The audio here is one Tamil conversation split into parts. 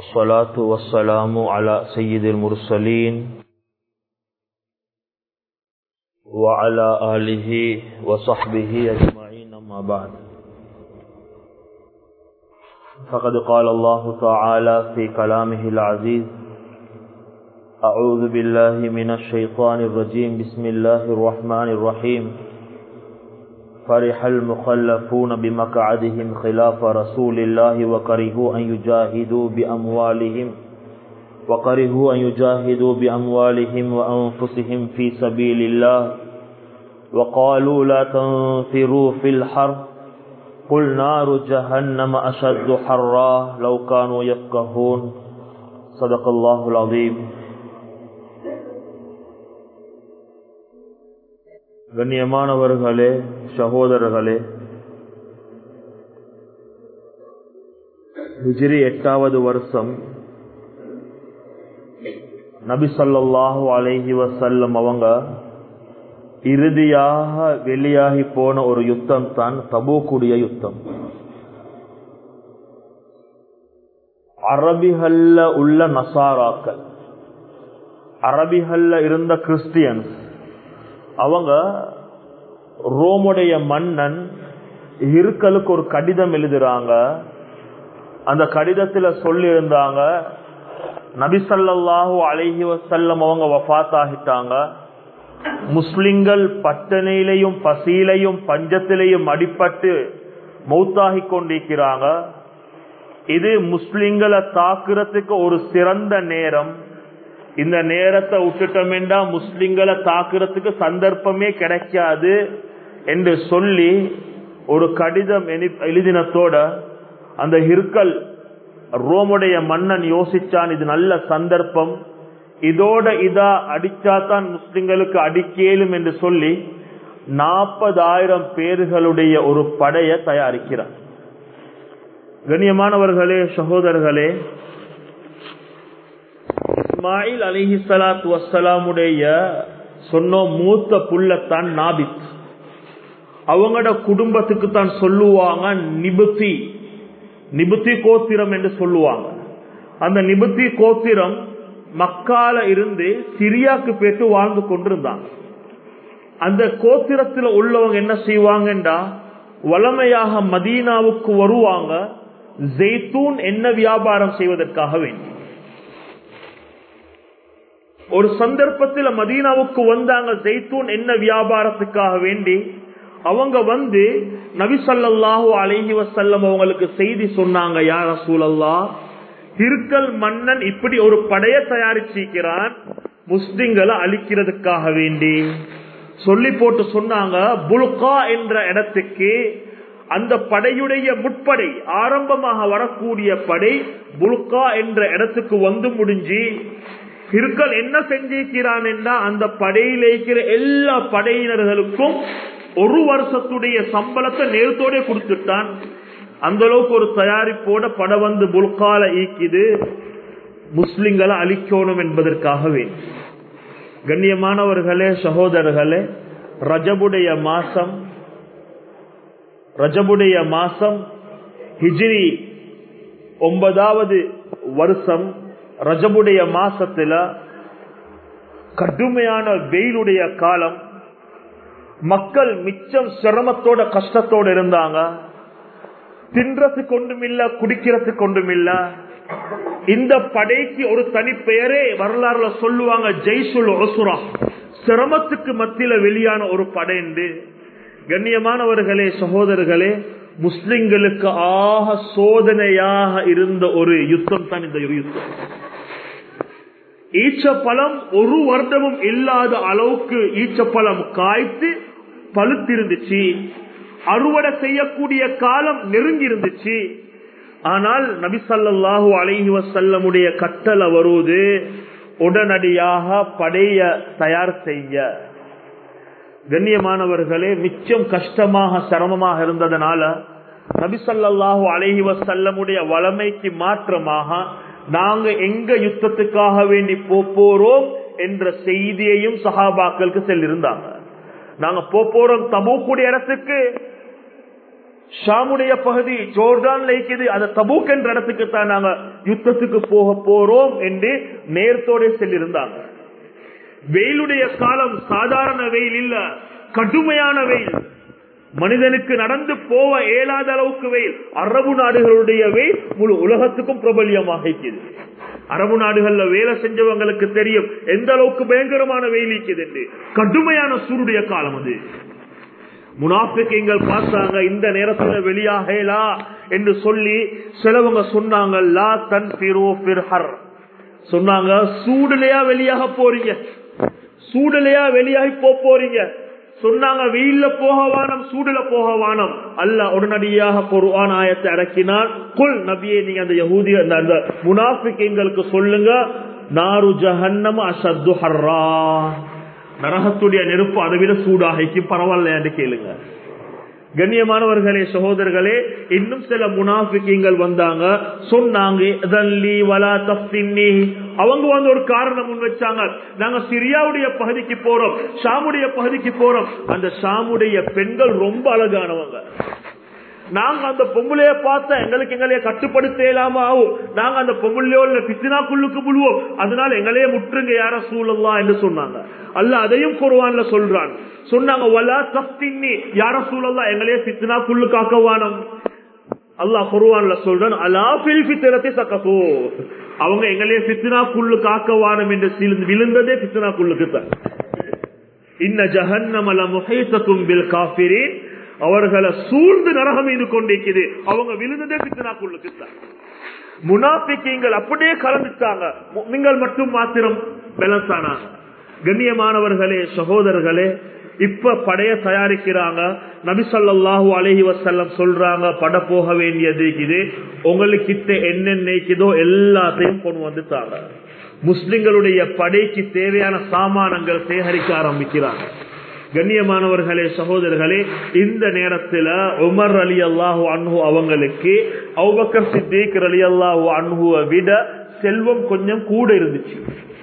والصلاة والسلام على سيد المرسلين وعلى آله وصحبه أجمعين أما بعد فقد قال الله تعالى في كلامه العزيز أعوذ بالله من الشيطان الرجيم بسم الله الرحمن الرحيم فرح المخلفون بمقعدهم خلاف رسول الله وكرهوا أن يجاهدوا بأموالهم وكرهوا أن يجاهدوا بأموالهم وأنفسهم في سبيل الله وقالوا لا تنفروا في الحرب قل نار جهنم أشد حرا لو كانوا يفقهون صدق الله العظيم கண்ணியமானவர்களே சகோதரர்களே ஹிஜ்ரி எட்டாவது வருஷம் நபி சொல்லாஹு அலைஹி வசல்லம் அவங்க இறுதியாக வெளியாகி போன ஒரு யுத்தம் தான் தபூக்குடைய யுத்தம் அரபிகல்ல உள்ள நசாராக்கள் அரபிகல்ல இருந்த கிறிஸ்டியன்ஸ் அவங்க ரோமுடைய மன்னன் இருக்கலுக்கு ஒரு கடிதம் எழுதுறாங்க அந்த கடிதத்துல சொல்லி இருந்தாங்க நபிசல்லாஹு அழகி வசல்லம் அவங்க வஃத் ஆகிட்டாங்க முஸ்லிம்கள் பட்டணையிலையும் பசியிலையும் பஞ்சத்திலையும் அடிப்பட்டு மௌத்தாகி கொண்டிருக்கிறாங்க இது முஸ்லிம்களை தாக்குறதுக்கு ஒரு சிறந்த நேரம் இந்த நேரத்தை விட்டுட்டோம்டா முஸ்லிம்களை தாக்குறதுக்கு சந்தர்ப்பமே கிடைக்காது என்று சொல்லி ஒரு கடிதம் எழுதினத்தோட அந்த ஹிர்கல் ரோமுடைய மன்னன் யோசிச்சான் இது நல்ல சந்தர்ப்பம் இதோட இதா அடிச்சாதான் முஸ்லிம்களுக்கு அடிக்கேலும் என்று சொல்லி நாற்பதாயிரம் பேர்களுடைய ஒரு படையை தயாரிக்கிறார் கண்ணியமானவர்களே சகோதரர்களே இஸ்மாயில் அலிஹி சலாத் வசலாமுடைய சொன்ன மூத்த புள்ளத்தான் நாபித் அவங்களோட குடும்பத்துக்கு தான் சொல்லுவாங்க நிபுத்தி நிபுத்தி கோத்திரம் என்று சொல்லுவாங்க அந்த நிபுத்தி கோத்திரம் மக்கால இருந்து சிரியாக்கு போயிட்டு வாழ்ந்து கொண்டிருந்தாங்க அந்த கோத்திரத்துல உள்ளவங்க என்ன செய்வாங்கன்றா வளமையாக மதீனாவுக்கு வருவாங்க ஜெய்தூன் என்ன வியாபாரம் செய்வதற்காக வேண்டி ஒரு சந்தர்ப்பத்தில் மதீனாவுக்கு வந்தாங்க ஜெய்தூன் என்ன வியாபாரத்துக்காக வேண்டி அவங்க வந்து நபிசல்லாஹு அலஹி வசல்லம் அவங்களுக்கு செய்தி சொன்னாங்க யார சூழல்லா திருக்கல் மன்னன் இப்படி ஒரு படைய தயாரிச்சிருக்கிறான் முஸ்லிம்களை அழிக்கிறதுக்காக வேண்டி சொல்லி போட்டு சொன்னாங்க புல்கா என்ற இடத்துக்கு அந்த படையுடைய முற்படை ஆரம்பமாக வரக்கூடிய படை புல்கா என்ற இடத்துக்கு வந்து முடிஞ்சு இருக்கல் என்ன செஞ்சிருக்கிறான் என்றா அந்த படையில் இருக்கிற எல்லா படையினர்களுக்கும் ஒரு வருஷத்துடைய சம்பளத்தை நேரத்தோட கொடுத்துட்டான் அந்த அளவுக்கு ஒரு தயாரிப்போட படம் வந்து புல்கால ஈக்கிது முஸ்லிம்களை அழிக்கணும் என்பதற்காக வேண்டும் கண்ணியமானவர்களே சகோதரர்களே ரஜபுடைய மாசம் ரஜபுடைய மாசம் ஹிஜ்ரி ஒன்பதாவது வருஷம் ரஜபுடைய மாசத்துல கடுமையான வெயிலுடைய காலம் மக்கள் மிச்சம் சிரமத்தோட கஷ்டத்தோட இருந்தாங்க தின்றது கொண்டும் இல்ல குடிக்கிறது கொண்டும் இல்ல இந்த படைக்கு ஒரு தனி பெயரே வரலாறுல சொல்லுவாங்க ஜெய்சுல் ஒசுரா சிரமத்துக்கு மத்தியில வெளியான ஒரு படை என்று கண்ணியமானவர்களே சகோதரர்களே முஸ்லிம்களுக்கு ஆக சோதனையாக இருந்த ஒரு யுத்தம் தான் இந்த யுத்தம் ஈச்சப்பழம் ஒரு வருடமும் இல்லாத அளவுக்கு ஈச்சப்பழம் காய்த்து பழுத்திருந்துச்சு அறுவடை செய்யக்கூடிய காலம் நெருங்கி இருந்துச்சு ஆனால் நபிசல்லாஹு அலைஹி வசல்லமுடைய கட்டளை வருவது உடனடியாக படைய தயார் செய்ய கண்ணியமானவர்களே மிச்சம் கஷ்டமாக சிரமமாக இருந்ததுனால நபிசல்லாஹு அலைஹி வசல்லமுடைய வளமைக்கு மாற்றமாக நாங்க எங்க யுத்தத்துக்காக வேண்டி போறோம் என்ற செய்தியையும் சஹாபாக்களுக்கு செல்லிருந்தாங்க நாங்க போறோம் தபூக்குடைய இடத்துக்கு ஷாமுடைய பகுதி ஜோர்டான்ல இருக்குது அந்த தபூக் என்ற இடத்துக்கு தான் நாங்க யுத்தத்துக்கு போக போறோம் என்று நேரத்தோட செல்லிருந்தாங்க வெயிலுடைய காலம் சாதாரண வெயில் இல்ல கடுமையான வெயில் மனிதனுக்கு நடந்து போக இயலாத அளவுக்கு வெயில் அரபு நாடுகளுடைய வெயில் முழு உலகத்துக்கும் பிரபல்யமாக இருக்குது அரபு நாடுகள்ல வேலை செஞ்சவங்களுக்கு தெரியும் எந்த அளவுக்கு பயங்கரமான வெயில் இருக்குது என்று கடுமையான சூருடைய காலம் அது முனாஃபிக்கீங்கள் பார்த்தாங்க இந்த நேரத்துல வெளியாகலா என்று சொல்லி சிலவங்க சொன்னாங்க லா தன் சொன்னாங்க சூடுலையா வெளியாக போறீங்க சூடுலையா வெளியாகி போக போறீங்க சொன்னாங்க வெயில்ல போக வானம் சூடுல போக வானம் அல்ல உடனடியாக குர்ஆன் ஆயத்தை இறக்கினால் குல் நபியே நீங்க அந்த யஹூதி அந்த அந்த முனாஃபிக்கீங்களுக்கு சொல்லுங்க நாரு ஜஹன்னம அசத்து ஹர்ரா நரகத்துடைய நெருப்பு அதை விட சூடாகிக்கு பரவாயில்ல என்று கேளுங்க கண்ணியமானவர்களே சகோதரர்களே இன்னும் சில முனாஃபிக்கீங்கள் வந்தாங்க சொன்னாங்க அவங்க வந்து ஒரு காரணம் முன் வச்சாங்க நாங்க சிரியாவுடைய பகுதிக்கு போறோம் ஷாமுடைய பகுதிக்கு போறோம் அந்த ஷாமுடைய பெண்கள் ரொம்ப அழகானவங்க நாங்க அந்த பொம்பளைய பார்த்தா எங்களுக்கு எங்களைய கட்டுப்படுத்த இயலாம ஆகும் நாங்க அந்த பொம்பளையோ இல்ல பித்தினாக்குள்ளுக்கு முழுவோம் அதனால எங்களையே முற்றுங்க யார சூழல்லாம் என்று சொன்னாங்க அல்ல அதையும் குருவான்ல சொல்றான் சொன்னாங்க வலா தப்தின்னி யார சூழல்லாம் எங்களையே பித்தினாக்குள்ளு காக்கவானம் அல்லாஹ் குருவான்ல சொல்றான் அலாபில் பித்திரத்தை சக்கசோ அவங்க எங்களையே பித்தினாக்குள்ளு காக்கவானம் என்று விழுந்ததே பித்தினாக்குள்ளுக்கு தான் இன்ன ஜஹன்னமல முஹைத்தத்தும் பில் காபிரின் அவர்களை சூழ்ந்து நரகம் மீது கொண்டிருக்குது அவங்க விழுந்ததே பித்தனாக்குள்ளுக்கு முனாபிக்கீங்கள் அப்படியே கலந்துட்டாங்க நீங்கள் மட்டும் மாத்திரம் பேலன்ஸ் ஆனாங்க கண்ணியமானவர்களே சகோதரர்களே இப்ப படைய தயாரிக்கிறாங்க நபிசல்லாஹு அலஹி வசல்லம் சொல்றாங்க பட போக வேண்டியது இது உங்களுக்கு என்னென்ன எல்லாத்தையும் கொண்டு வந்துட்டாங்க முஸ்லிம்களுடைய படைக்கு தேவையான சாமானங்கள் சேகரிக்க ஆரம்பிக்கிறாங்க கண்ணியமானவர்களே சகோதரர்களே இந்த நேரத்தில் உமர் அலி அல்லாஹூ அன்ஹு அவங்களுக்கு அவுபக்கர் சித்திக் அலி அல்லாஹூ அன்ஹுவை விட செல்வம் கொஞ்சம் கூட இருந்துச்சு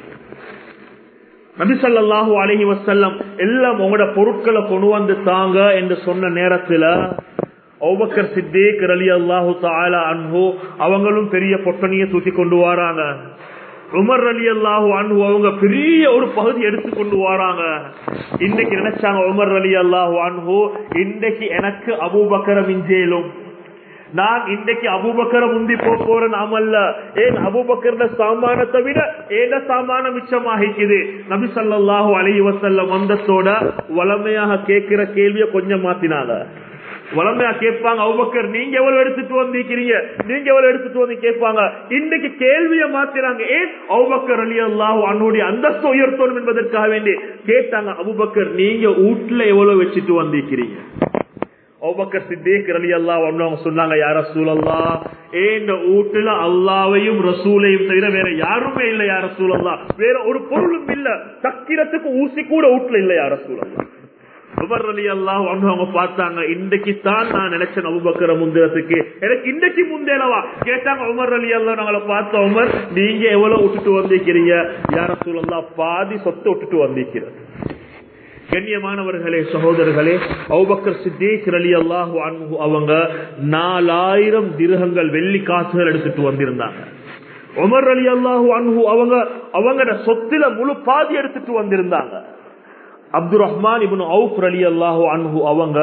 நபிசல்லாஹூ அலஹி வசல்லம் எல்லாம் உங்களோட பொருட்களை கொண்டு வந்து தாங்க என்று சொன்ன நேரத்தில் அவுபக்கர் சித்திக் அலி அல்லாஹூ தாலா அன்ஹு அவங்களும் பெரிய பொட்டணியை தூக்கி கொண்டு வராங்க உமர் அலி அல்லாஹூ அன்பு அவங்க பெரிய ஒரு பகுதி எடுத்து கொண்டு வராங்க இன்னைக்கு நினைச்சாங்க உமர் அலி அல்லாஹூ அன்பு இன்னைக்கு எனக்கு அபூபக்கர மிஞ்சேலும் நான் இன்றைக்கு அபுபக்கர முந்தி போறேன் நாமல்ல ஏன் அபுபக்கர சாமானத்தை விட ஏத சாமான மிச்சமாகிக்குது நபி சல்லாஹூ அலி வசல்லம் வந்தத்தோட வளமையாக கேட்கிற கேள்விய கொஞ்சம் மாத்தினாங்க வளமையா கேட்பாங்க அவுபக்கர் நீங்க எவ்வளவு எடுத்துட்டு வந்திருக்கிறீங்க நீங்க எவ்வளவு எடுத்துட்டு வந்து கேட்பாங்க இன்னைக்கு கேள்விய மாத்திராங்க ஏன் அவுபக்கர் அலி அல்லாஹ் அன்னுடைய அந்தஸ்து உயர்த்தணும் என்பதற்காக வேண்டி கேட்டாங்க அபுபக்கர் நீங்க வீட்டுல எவ்வளவு வச்சுட்டு வந்திருக்கிறீங்க அவுபக்கர் சித்தேக் அலி அல்லாஹ் அவங்க சொன்னாங்க யார சூழல்லா ஏன் வீட்டுல அல்லாவையும் ரசூலையும் தவிர வேற யாருமே இல்ல யார சூழல்லா வேற ஒரு பொருளும் இல்ல தக்கிரத்துக்கு ஊசி கூட வீட்டுல இல்ல யார சூழல்லா உமர் அலி அல்லாஹ் அவங்க பார்த்தாங்க இன்றைக்கு தான் நான் நினைச்சேன் அபுபக்கர முந்திரத்துக்கு எனக்கு இன்றைக்கு முந்தேனவா கேட்டாங்க உமர் அலி அல்லா நாங்கள பார்த்த உமர் நீங்க எவ்வளவு விட்டுட்டு வந்திருக்கிறீங்க யார சூழல்லாம் பாதி சொத்தை விட்டுட்டு வந்திருக்கிறது கண்ணியமானவர்களே சகோதரர்களே அவுபக்கர் சித்தேக் அலி அல்லாஹு அன்ஹு அவங்க நாலாயிரம் திருகங்கள் வெள்ளி காசுகள் எடுத்துட்டு வந்திருந்தாங்க உமர் அலி அல்லாஹு அன்ஹு அவங்க அவங்களோட சொத்துல முழு பாதி எடுத்துட்டு வந்திருந்தாங்க அப்துல் ரஹ்மான் இபுன் அவுப் அலி அல்லாஹு அன்ஹு அவங்க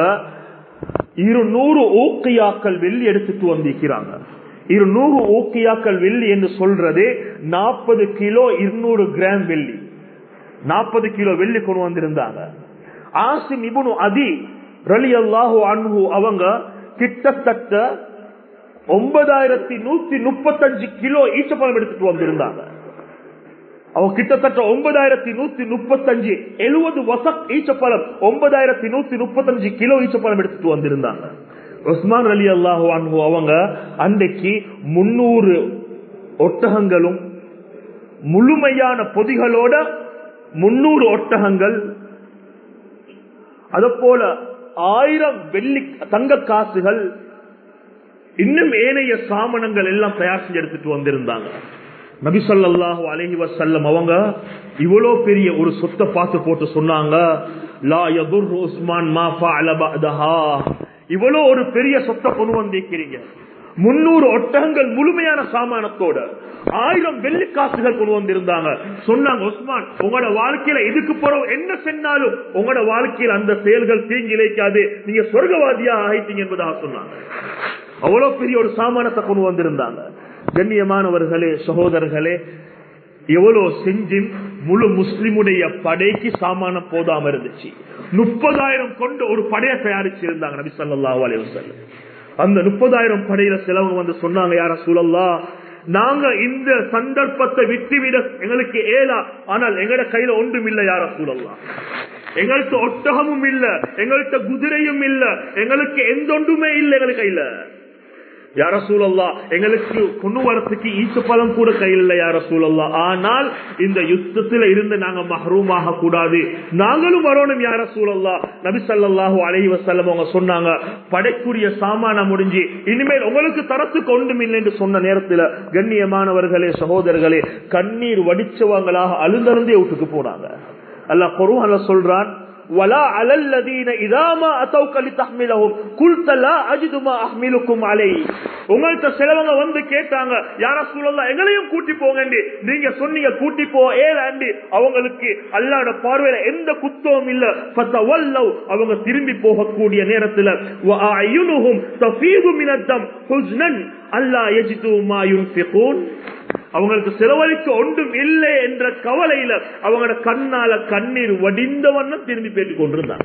இருநூறு ஊக்கியாக்கள் வெள்ளி எடுத்துட்டு வந்திருக்கிறாங்க இருநூறு ஊக்கியாக்கள் வெள்ளி என்று சொல்றது நாற்பது கிலோ இருநூறு கிராம் வெள்ளி நாற்பது கிலோ வெள்ளி கொண்டு வந்திருந்தாங்க ஆசிம் இபுனு அதி ரலி அல்லாஹு அன்ஹு அவங்க கிட்டத்தட்ட ஒன்பதாயிரத்தி நூத்தி முப்பத்தஞ்சு கிலோ ஈச்சப்பழம் எடுத்துட்டு வந்திருந்தாங்க அவங்க கிட்டத்தட்ட ஒன்பதாயிரத்தி நூத்தி முப்பத்தஞ்சு எழுபது வசக் ஈச்சப்பழம் ஒன்பதாயிரத்தி நூத்தி முப்பத்தஞ்சு கிலோ ஈச்சப்பழம் எடுத்துட்டு வந்திருந்தாங்க உஸ்மான் அலி அல்லாஹு அன்ஹு அவங்க அன்றைக்கு முன்னூறு ஒட்டகங்களும் முழுமையான பொதிகளோட முன்னூறு ஒட்டகங்கள் அது போல ஆயிரம் வெள்ளி தங்க காசுகள் இன்னும் ஏனைய சாமனங்கள் எல்லாம் தயார் செஞ்சு எடுத்துட்டு வந்திருந்தாங்க நபிசல்லாஹு அலஹி வசல்லம் அவங்க இவ்வளோ பெரிய ஒரு சொத்தை பார்த்து போட்டு சொன்னாங்க லா யதுர் உஸ்மான் மா ஃபஅல பஅதஹா இவ்வளவு ஒரு பெரிய சொத்தை கொண்டு வந்திருக்கிறீங்க முன்னூறு ஒட்டகங்கள் முழுமையான சாமானத்தோட ஆயிரம் வெள்ளிக்காசுகள் கொண்டு வந்திருந்தாங்க சொன்னாங்க உஸ்மான் உங்களோட வாழ்க்கையில இதுக்கு பிறகு என்ன செஞ்சாலும் உங்களோட வாழ்க்கையில் அந்த செயல்கள் தீங்கி இழைக்காது நீங்க சொர்க்கவாதியா ஆயிட்டீங்க என்பதாக சொன்னாங்க அவ்வளவு பெரிய ஒரு சாமானத்தை கொண்டு வந்திருந்தாங்க கண்ணியமானவர்களே சகோதரர்களே எவ்வளவு செஞ்சு முழு முஸ்லிமுடைய படைக்கு சாமானம் போதாம இருந்துச்சு முப்பதாயிரம் கொண்டு ஒரு படையை தயாரிச்சு இருந்தாங்க நபி ஸல்லல்லாஹு அலைஹி வஸல்லம் அந்த முப்பதாயிரம் படையில செலவு வந்து சொன்னாங்க யார சூழல்லா நாங்க இந்த சந்தர்ப்பத்தை விட்டுவிட எங்களுக்கு ஏலா ஆனால் எங்கட கையில ஒன்றும் இல்ல யார சூழல்லா எங்கள்கிட்ட ஒட்டகமும் இல்ல எங்கள்கிட்ட குதிரையும் இல்ல எங்களுக்கு எந்த ஒன்றுமே இல்ல எங்களுக்கு கையில யார சூழல்லா எங்களுக்கு கொண்டு வரத்துக்கு ஈச்ச பழம் கூட கையில் இல்ல யார சூழல்லா ஆனால் இந்த யுத்தத்துல இருந்து நாங்க மஹரூமாக கூடாது நாங்களும் வரணும் யார சூழல்லா நபி ஸல்லல்லாஹு அலைஹி வஸல்லம் அவங்க சொன்னாங்க படைக்குரிய சாமான முடிஞ்சு இனிமேல் உங்களுக்கு தரத்துக்கு ஒன்றும் இல்லை என்று சொன்ன நேரத்துல கண்ணியமானவர்களே சகோதரர்களே கண்ணீர் வடிச்சவங்களாக அழுந்தருந்தே வீட்டுக்கு போனாங்க அல்லாஹ் குர்ஆன்ல சொல்றான் ولا على الذين اذا ما اتوك لتحملهم قلت لا اجد ما احملكم عليه உங்கள்ட்ட சிலவங்க வந்து கேட்டாங்க யார சூழல்லாம் எங்களையும் கூட்டி போங்க நீங்க சொன்னீங்க கூட்டி போ ஏலாண்டி அவங்களுக்கு அல்லாட பார்வையில எந்த குத்தமும் இல்ல ஃபதவல்லவ் அவங்க திரும்பி போகக்கூடிய நேரத்துல வஅயுனுஹும் தஃபீது மினத்தம் ஹுஸ்னன் அல்லா யஜிது மா யுன்ஃபிகூன் அவங்களுக்கு செலவழிக்க ஒன்றும் இல்லை என்ற கவலையில அவங்களோட கண்ணால கண்ணீர் வடிந்த வண்ணம் திரும்பி பேட்டுக் கொண்டிருந்தாங்க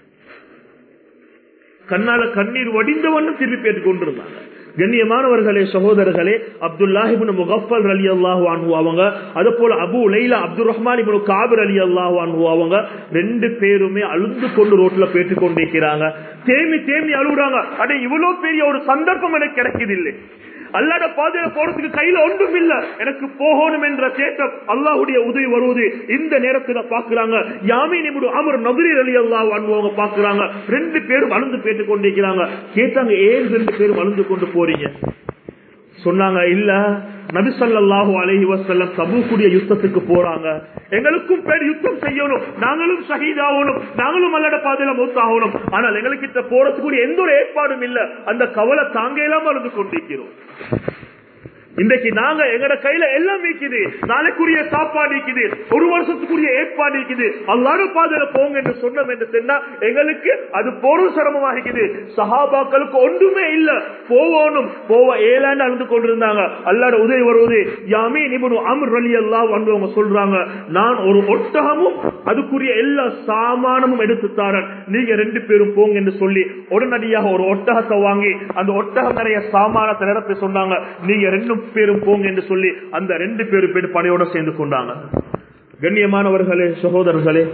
கண்ணால கண்ணீர் வடிந்த வண்ணம் திரும்பி பேட்டுக் கொண்டிருந்தாங்க கண்ணியமானவர்களே சகோதரர்களே அப்துல்லாஹிபின் முகஃபல் அலி அல்லாஹு அன்ஹு அவங்க அது போல Abu Laila Abdul Rahman ibn Kabir Ali அல்லாஹு அன்ஹு அவங்க ரெண்டு பேருமே அழுந்து கொண்டு ரோட்ல பேட்டு கொண்டிருக்கிறாங்க தேமி தேமி அழுகுறாங்க அடே இவ்வளவு பெரிய ஒரு சந்தர்ப்பம் எனக்கு கிடைக்குது இல்லை அல்லாட பாதையில போறதுக்கு கையில ஒன்றும் இல்ல எனக்கு போகணும் என்ற தேட்டம் அல்லாஹுடைய உதவி வருவது இந்த நேரத்துல பாக்குறாங்க யாமி நிமிடு அமர் நபரி அலி அல்லாஹ் அனுபவங்க பாக்குறாங்க ரெண்டு பேரும் அழுந்து பேட்டு கொண்டிருக்கிறாங்க கேட்டாங்க ஏன் ரெண்டு பேரும் அழுந்து கொண்டு போறீங்க சொன்னாங்க இல்ல நபிசல்லாஹு அலஹி வசல்லம் தபூக்குடைய யுத்தத்துக்கு போறாங்க எங்களுக்கும் பேர் யுத்தம் செய்யணும் நாங்களும் ஷஹீதாகணும் நாங்களும் அல்லட பாதையில மூத்தாகணும் ஆனால் எங்களுக்கு போறதுக்குரிய எந்த ஒரு ஏற்பாடும் இல்ல அந்த கவலை தாங்க இல்லாம இருந்து கொண்டிருக்கிறோம் இன்றைக்கு நாங்க எங்கட கையில எல்லாம் நீக்குது நாளைக்குரிய சாப்பாடு நீக்குது ஒரு வருஷத்துக்குரிய ஏற்பாடு நீக்குது அல்லாத பாதையில போங்க என்று சொன்னோம் என்று சொன்னா எங்களுக்கு அது போரும் சிரமமாகிக்குது சஹாபாக்களுக்கு ஒன்றுமே இல்ல போவோனும் போவ ஏழாண்டு அழுந்து கொண்டிருந்தாங்க அல்லாட உதவி வருவது யாமே நிபுணு அமர் அலி அல்லா வந்தவங்க சொல்றாங்க நான் ஒரு ஒட்டகமும் அதுக்குரிய எல்லா சாமானமும் எடுத்து தாரன் நீங்க ரெண்டு பேரும் போங்க என்று சொல்லி உடனடியாக ஒரு ஒட்டகத்தை வாங்கி அந்த ஒட்டகம் நிறைய சாமானத்தை நிரப்பி சொன்னாங்க நீங்க ரெண்டும் பேரும் போங்க என்று சொல்லி அந்த ரெண்டு பேரும் பேர் படையோட சேர்ந்து கொண்டாங்க கண்ணியமானவர்களே சகோதரர்களே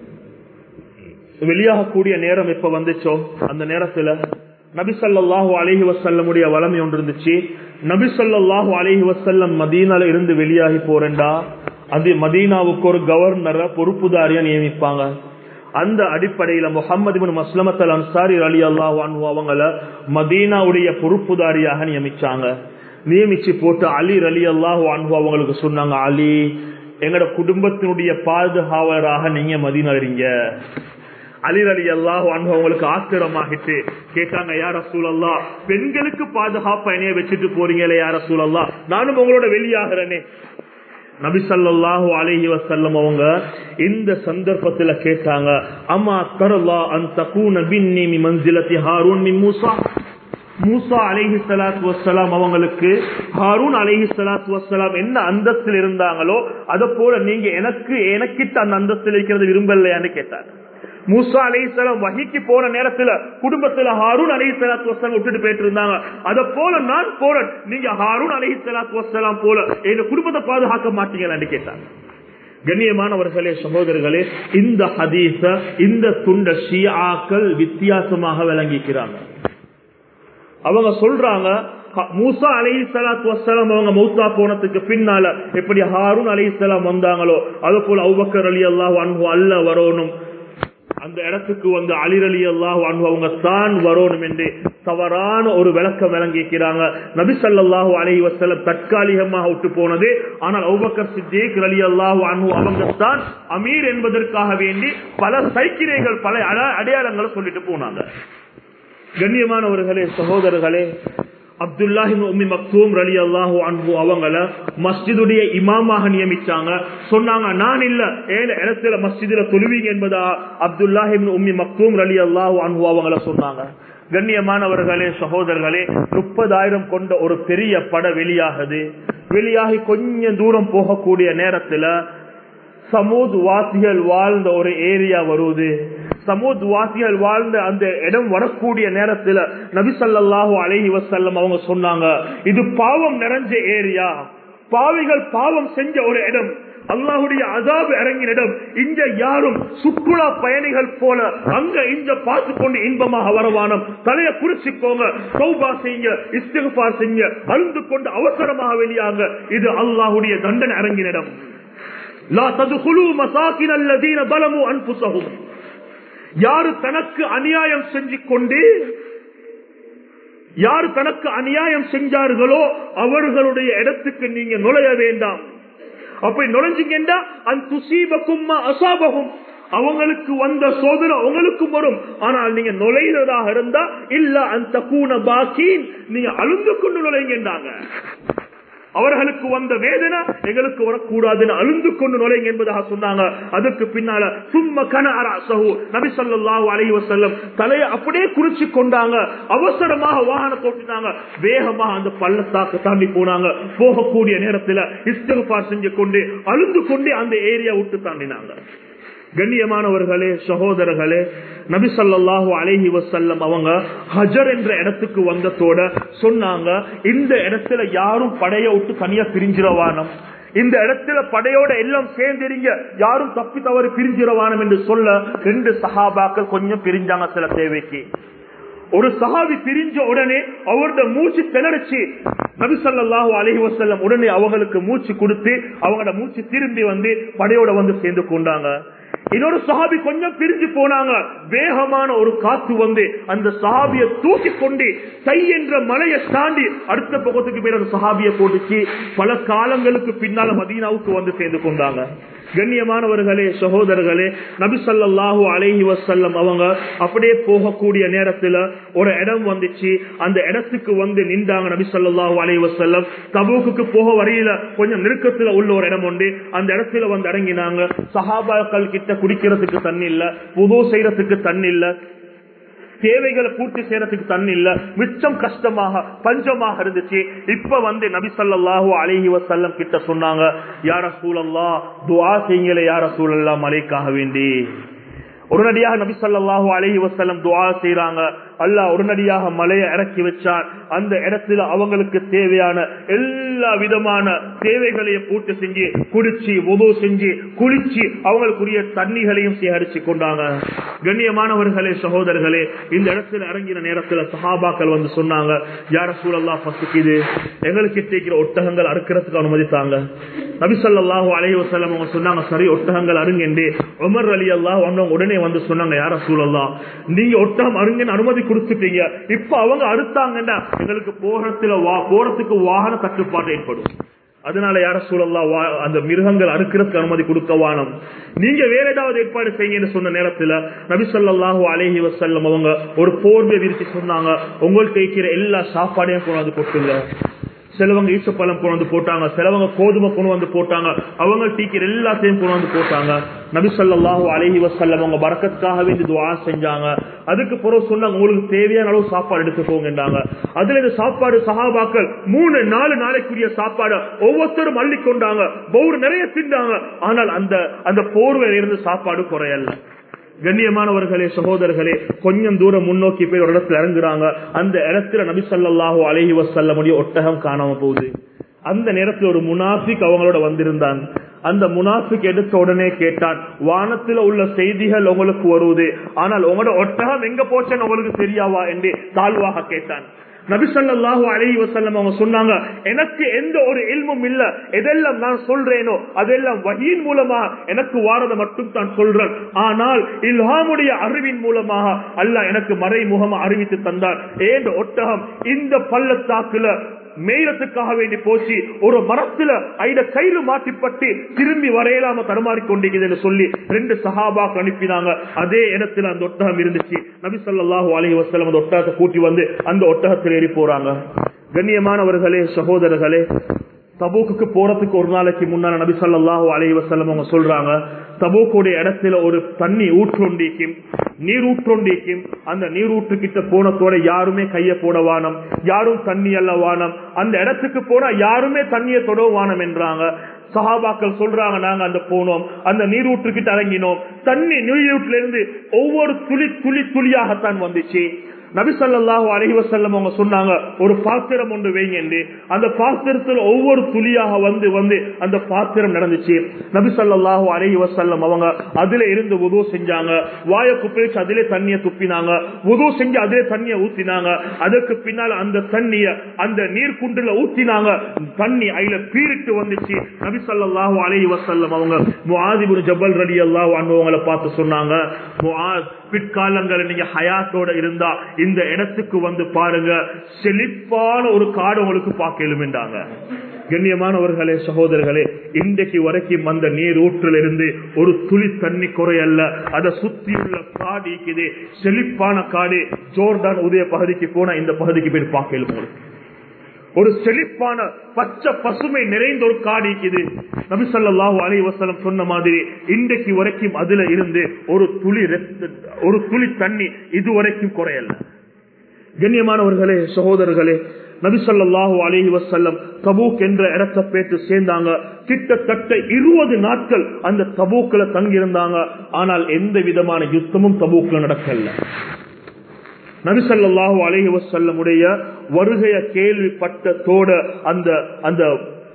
வெளியாகக்கூடிய நேரம் எப்ப வந்துச்சோ அந்த நேரத்துல நபிசல்லாஹு அலஹி வசல்லமுடைய வளமை ஒன்று இருந்துச்சு நபிசல்லாஹு அலஹி வசல்லம் மதீனால இருந்து வெளியாகி போறேன்டா அது மதீனாவுக்கு ஒரு கவர்னரை பொறுப்புதாரியா நியமிப்பாங்க அந்த அடிப்படையில முகமது மஸ்லமத் அல் அன்சாரி அலி அல்லாஹ் அவங்கள மதீனாவுடைய பொறுப்புதாரியாக நியமிச்சாங்க நியமிச்சு போட்டு அலி அலி அல்லாஹு அன்பு அவங்களுக்கு சொன்னாங்க அலி எங்கட குடும்பத்தினுடைய பாதுகாவலராக நீங்க மதினா இருங்க அலி அலி அல்லாஹு அன்பு அவங்களுக்கு ஆத்திரமாகிட்டு கேட்டாங்க யார சூழல்லா பெண்களுக்கு பாதுகாப்பா என்னைய வச்சுட்டு போறீங்களே யார சூழல்லா நானும் உங்களோட வெளியாகிறேனே நபிசல்லாஹு அலஹி வசல்லம் அவங்க இந்த சந்தர்ப்பத்துல கேட்டாங்க அம்மா தரலா அந்த கூன பின்னி மஞ்சிலத்தி ஹாரூன் மி மூசா மூசா அலஹி சலாத்து வசலாம் அவங்களுக்கு ஹாரூன் அலஹி சலாத்து வசலாம் என்ன அந்தஸ்தில் இருந்தாங்களோ அத போல நீங்க எனக்கு எனக்கிட்ட அந்த அந்தஸ்தில் இருக்கிறது விரும்பலையான்னு கேட்டாங்க மூசா அலிசலாம் வகிக்கு போன நேரத்துல குடும்பத்துல ஹாரூன் அலி சலாத்து வசலாம் விட்டுட்டு போயிட்டு இருந்தாங்க அத போல நான் போறேன் நீங்க ஹாரூன் அலி சலாத்து வசலாம் போல எங்க குடும்பத்தை பாதுகாக்க மாட்டீங்களான்னு கேட்டாங்க கண்ணியமானவர்களே சகோதரர்களே இந்த ஹதீஸ இந்த துண்ட ஷியாக்கள் வித்தியாசமாக விளங்கிக்கிறாங்க அவங்க சொல்றாங்க மூசா அலி சலாத் வசலாம் அவங்க மௌத்தா போனதுக்கு பின்னால எப்படி ஹாரூன் அலி சலாம் வந்தாங்களோ அது போல அவுபக்கர் அலி அல்லாஹ் அன்பு அல்ல வரணும் அந்த இடத்துக்கு வந்து அலிர் அலி அல்லாஹ் அன்பு அவங்க தான் வரணும் என்று தவறான ஒரு விளக்கம் விளங்கிக்கிறாங்க நபி சல்லாஹூ அலி வசலம் தற்காலிகமாக விட்டு போனது ஆனால் அவுபக்கர் சித்திக் அலி அல்லாஹூ அன்பு அவங்க தான் அமீர் என்பதற்காக வேண்டி பல சைக்கிரைகள் பல அடையாளங்களை சொல்லிட்டு போனாங்க கண்ணியமானவர்களே சகோதரர்களே அப்துல்லாஹின் உம்மி மக்தூம் ரலி அல்லாஹு அன்பு அவங்கள மஸ்ஜிதுடைய இமாமாக நியமிச்சாங்க சொன்னாங்க நான் இல்ல ஏழு இடத்துல மஸ்ஜிதுல தொழுவீங்க என்பதா அப்துல்லாஹின் உம்மி மக்தூம் ரலி அல்லாஹு அன்பு அவங்கள சொன்னாங்க கண்ணியமானவர்களே சகோதரர்களே முப்பதாயிரம் கொண்ட ஒரு பெரிய பட வெளியாகுது வெளியாகி கொஞ்சம் தூரம் போகக்கூடிய நேரத்துல சமூத் வாசிகள் வாழ்ந்த ஒரு ஏரியா வருவது சமூத் வாசிகள் வாழ்ந்த அந்த இடம் வரக்கூடிய நேரத்துல நபிசல்லாஹு அலஹி வசல்லம் அவங்க சொன்னாங்க இது பாவம் நிறைஞ்ச ஏரியா பாவிகள் பாவம் செஞ்ச ஒரு இடம் அல்லாஹுடைய அதாபு இறங்கின இடம் இங்க யாரும் சுற்றுலா பயணிகள் போல அங்க இங்க பார்த்து கொண்டு இன்பமாக வரவானம் தலைய குறிச்சுக்கோங்க சௌபா செய்யுங்க இஸ்திகபா செய்யுங்க அழுந்து கொண்டு அவசரமாக வெளியாங்க இது அல்லாஹுடைய தண்டனை இறங்கின இடம் லா ததுகுலு மசாக்கின் அல்லதீன பலமு அன்புசகும் யாரு தனக்கு அநியாயம் செஞ்சு கொண்டு யாரு தனக்கு அநியாயம் செஞ்சார்களோ அவர்களுடைய இடத்துக்கு நீங்க நுழைய வேண்டாம் அப்படி நுழைஞ்சிங்கன்னா அந்த துசீபக்கும் அசாபகும் அவங்களுக்கு வந்த சோதனை உங்களுக்கும் வரும் ஆனால் நீங்க நுழைறதாக இருந்தா இல்ல அந்த கூன பாக்கி நீங்க அழுந்து கொண்டு நுழைங்கன்றாங்க அவர்களுக்கு வந்த வேதனை எங்களுக்கு வரக்கூடாதுன்னு அழுந்து கொண்டு நுழைங்க என்பதாக சொன்னாங்க அதுக்கு பின்னால சும்ம கன அரசகு நபி சொல்லாஹு அலைஹி வசல்லம் தலையை அப்படியே குறிச்சு கொண்டாங்க அவசரமாக வாகனம் ஓட்டினாங்க வேகமாக அந்த பள்ளத்தாக்கு தாண்டி போனாங்க போகக்கூடிய நேரத்தில் இஸ்தகுபார் செஞ்சு கொண்டு அழுந்து கொண்டு அந்த ஏரியா விட்டு தாண்டினாங்க கண்ணியமானவர்களே சகோதரர்களே நபி சொல்லாஹு அலஹி வசல்லம் அவங்க ஹஜர் என்ற இடத்துக்கு வந்ததோட சொன்னாங்க இந்த இடத்துல யாரும் படைய விட்டு தனியா பிரிஞ்சிரவானம் இந்த இடத்துல படையோட எல்லாம் சேர்ந்துறீங்க யாரும் தப்பி தவறு பிரிஞ்சிரவானம் என்று சொல்ல ரெண்டு சஹாபாக்கள் கொஞ்சம் பிரிஞ்சாங்க சில தேவைக்கு ஒரு சஹாபி பிரிஞ்ச உடனே அவரோட மூச்சு திணறிச்சு நபிசல்லாஹு அலஹி வசல்லம் உடனே அவங்களுக்கு மூச்சு கொடுத்து அவங்களோட மூச்சு திரும்பி வந்து படையோட வந்து சேர்ந்து கொண்டாங்க இன்னொரு சஹாபி கொஞ்சம் பிரிஞ்சு போனாங்க வேகமான ஒரு காத்து வந்து அந்த சஹாபிய தூக்கி கொண்டு தை என்ற மலையை தாண்டி அடுத்த பக்கத்துக்கு மேல அந்த சஹாபிய போட்டுச்சு பல காலங்களுக்கு பின்னால மதீனாவுக்கு வந்து சேர்ந்து கொண்டாங்க கண்ணியமானவர்களே சகோதரர்களே நபி சல்லாஹூ அலஹி வசல்லம் அவங்க அப்படியே போகக்கூடிய நேரத்துல ஒரு இடம் வந்துச்சு அந்த இடத்துக்கு வந்து நின்றாங்க நபி சல்லாஹூ அலஹி வசல்லம் தபூக்கு போக வரையில கொஞ்சம் நெருக்கத்துல உள்ள ஒரு இடம் உண்டு அந்த இடத்துல வந்து இறங்கினாங்க சஹாபாக்கள் கிட்ட குடிக்கிறதுக்கு தண்ணி இல்ல புது செய்யறதுக்கு தண்ணி இல்ல தேவைகளை பூர்த்தி செய்யறதுக்கு தண்ணி இல்ல மிச்சம் கஷ்டமாக பஞ்சமாக இருந்துச்சு இப்ப வந்து நபி சல்லாஹூ அலஹி வசல்லம் கிட்ட சொன்னாங்க யார சூழல்லா துவா செய்யுங்களே யார சூழல்லா மலைக்காக வேண்டி உடனடியாக நபி சல்லாஹூ அலஹி வசல்லம் துவா செய்யறாங்க அல்லா உடனடியாக மலையை இறக்கி வச்சார் அந்த இடத்துல அவங்களுக்கு தேவையான எல்லா விதமான தேவைகளையும் பூர்த்தி செஞ்சு குடிச்சு உதவு செஞ்சு குளிச்சு அவங்களுக்குரிய தண்ணிகளையும் சேகரிச்சு கொண்டாங்க கண்ணியமானவர்களே சகோதரர்களே இந்த இடத்துல இறங்கின நேரத்துல சஹாபாக்கள் வந்து சொன்னாங்க யார சூழல்லா பசுக்குது எங்களுக்கு இருக்கிற ஒட்டகங்கள் அறுக்கிறதுக்கு அனுமதித்தாங்க நபிசல்லாஹு அலைஹி வசல்லம் அவங்க சொன்னாங்க சரி ஒட்டகங்கள் அருங்கென்று உமர் அலி அல்லாஹ் வந்தவங்க உடனே வந்து சொன்னாங்க யார சூழல்லா நீங்க ஒட்டகம் அருங்கன்னு அனுமதி கொடுத்துட்டீங்க இப்ப அவங்க அறுத்தாங்கன்னா எங்களுக்கு போகிறதுல போறதுக்கு வாகன தட்டுப்பாடு ஏற்படும் அதனால யார சூழல்லா அந்த மிருகங்கள் அறுக்கிறதுக்கு அனுமதி கொடுக்க வானம் நீங்க வேற ஏதாவது ஏற்பாடு செய்யுங்கன்னு சொன்ன நேரத்துல நபிசல்லாஹூ அலேஹி வசல்லம் அவங்க ஒரு போர்வை விரிச்சு சொன்னாங்க உங்களுக்கு இருக்கிற எல்லா சாப்பாடையும் கொண்டாந்து கொட்டுங்க சிலவங்க ஈச்சப்பழம் கொண்டு வந்து போட்டாங்க சிலவங்க கோதுமை கொண்டு வந்து போட்டாங்க அவங்க டீக்கர் எல்லாத்தையும் கொண்டு வந்து போட்டாங்க நபிசல்லாஹூ அலஹி வசல்லம் அவங்க பறக்கத்துக்காக வேண்டி துவா செஞ்சாங்க அதுக்கு பிறகு சொன்னாங்க உங்களுக்கு தேவையான அளவு சாப்பாடு எடுத்துக்கோங்கன்றாங்க அதுல இந்த சாப்பாடு சகாபாக்கள் மூணு நாலு நாளைக்குரிய சாப்பாடு ஒவ்வொருத்தரும் அள்ளி கொண்டாங்க பௌர் நிறைய திண்டாங்க ஆனால் அந்த அந்த போர்வையில இருந்து சாப்பாடு குறையல கண்ணியமானவர்களே சகோதரர்களே கொஞ்சம் தூரம் முன்னோக்கி போய் ஒரு இடத்துல இறங்குறாங்க அந்த இடத்துல நபி சல்லாஹூ அலஹி வசல்லமுடைய ஒட்டகம் காணாம போகுது அந்த நேரத்தில் ஒரு முனாஃபிக் அவங்களோட வந்திருந்தான் அந்த முனாஃபிக் எடுத்த உடனே கேட்டான் வானத்துல உள்ள செய்திகள் உங்களுக்கு வருவது ஆனால் உங்களோட ஒட்டகம் எங்க போச்சேன்னு உங்களுக்கு தெரியாவா என்று தாழ்வாக கேட்டான் நபிசல்லாஹு அலஹி வசல்லம் அவங்க சொன்னாங்க எனக்கு எந்த ஒரு இல்மும் இல்ல எதெல்லாம் நான் சொல்றேனோ அதெல்லாம் வகியின் மூலமாக எனக்கு வாரதை மட்டும் தான் சொல்றேன் ஆனால் இல்ஹாமுடைய அறிவின் மூலமாக அல்ல எனக்கு மறைமுகமா அறிவித்து தந்தார் ஏன் ஒட்டகம் இந்த பள்ளத்தாக்குல மேயத்துக்காக வேண்டி போச்சு ஒரு மரத்துல ஐட கயிறு மாட்டிப்பட்டு திரும்பி வரையலாம தடுமாறி கொண்டிருக்குதுன்னு சொல்லி ரெண்டு சஹாபாக்கு அனுப்பினாங்க அதே இடத்துல அந்த ஒட்டகம் இருந்துச்சு நபி ஸல்லல்லாஹு அலைஹி வஸல்லம் அந்த ஒட்டகத்தை கூட்டி வந்து அந்த ஒட்டகத்தில் ஏறி போறாங்க கண்ணியமானவர்களே சகோதரர்களே தபூக்கு போறதுக்கு ஒரு நாளைக்கு முன்னால நபி ஸல்லல்லாஹு அலைஹி வஸல்லம் அவங்க சொல்றாங்க தபூக்குடைய இடத்துல ஒரு தண்ணி ஊற்றொண்டிக்கும் நீர் ஊற்றொண்டிக்கும் அந்த நீர் ஊற்று கிட்ட போனதோட யாருமே கைய போட வானம் யாரும் தண்ணி அல்ல வானம் அந்த இடத்துக்கு போனா யாருமே தண்ணியை தொட வானம் என்றாங்க சஹாபாக்கள் சொல்றாங்க நாங்க அந்த போனோம் அந்த நீரூற்றுக்கிட்ட இறங்கினோம் தண்ணி நீரூற்றுல இருந்து ஒவ்வொரு துளி துளி துளியாகத்தான் வந்துச்சு நபிசல்லாஹு அலஹி வசல்லம் அவங்க சொன்னாங்க ஒரு பாத்திரம் ஒன்று வைங்க என்று அந்த பாத்திரத்துல ஒவ்வொரு துளியாக வந்து வந்து அந்த பாத்திரம் நடந்துச்சு நபிசல்லாஹு அலஹி வசல்லம் அவங்க அதுல இருந்து உதவு செஞ்சாங்க வாய குப்பிச்சு அதிலே தண்ணிய துப்பினாங்க உதவு செஞ்சு அதிலே தண்ணிய ஊத்தினாங்க அதுக்கு பின்னால் அந்த தண்ணிய அந்த நீர் குண்டுல ஊத்தினாங்க தண்ணி அதுல பீரிட்டு வந்துச்சு நபிசல்லாஹு அலஹி வசல்லம் அவங்க முஆதிபுர் ஜபல் ரலி அல்லாஹ் அவங்களை பார்த்து சொன்னாங்க முஆத் பிற்காலங்களில் நீங்க ஹயாத்தோட இருந்தா இந்த இடத்துக்கு வந்து பாருங்க செழிப்பான ஒரு காடு உங்களுக்கு பார்க்கலும் என்றாங்க கண்ணியமானவர்களே சகோதரர்களே இன்றைக்கு வரைக்கும் அந்த நீர் ஊற்றில் இருந்து ஒரு துளி தண்ணி குறையல்ல அதை சுத்தியுள்ள காடு இருக்குது செழிப்பான காடு ஜோர்டான் உதய பகுதிக்கு போனா இந்த பகுதிக்கு போய் பார்க்கலும் உங்களுக்கு ஒரு செழிப்பான பச்சை பசுமை நிறைந்த ஒரு காடு இருக்குது நபிசல்லாஹு அலி வசலம் சொன்ன மாதிரி இன்றைக்கு வரைக்கும் அதுல இருந்து ஒரு துளி ஒரு துளி தண்ணி இதுவரைக்கும் குறையல கண்ணியமானவர்களே சகோதரர்களே நபிசல்லாஹு அலஹி வசல்லம் தபூக் என்ற இடத்தை பேட்டு சேர்ந்தாங்க கிட்டத்தட்ட இருபது நாட்கள் அந்த தபூக்ல தங்கியிருந்தாங்க ஆனால் எந்த விதமான யுத்தமும் தபூக்ல நடக்கல நபிசல்லாஹு அலஹி வசல்லமுடைய வருகைய கேள்விப்பட்டத்தோட அந்த அந்த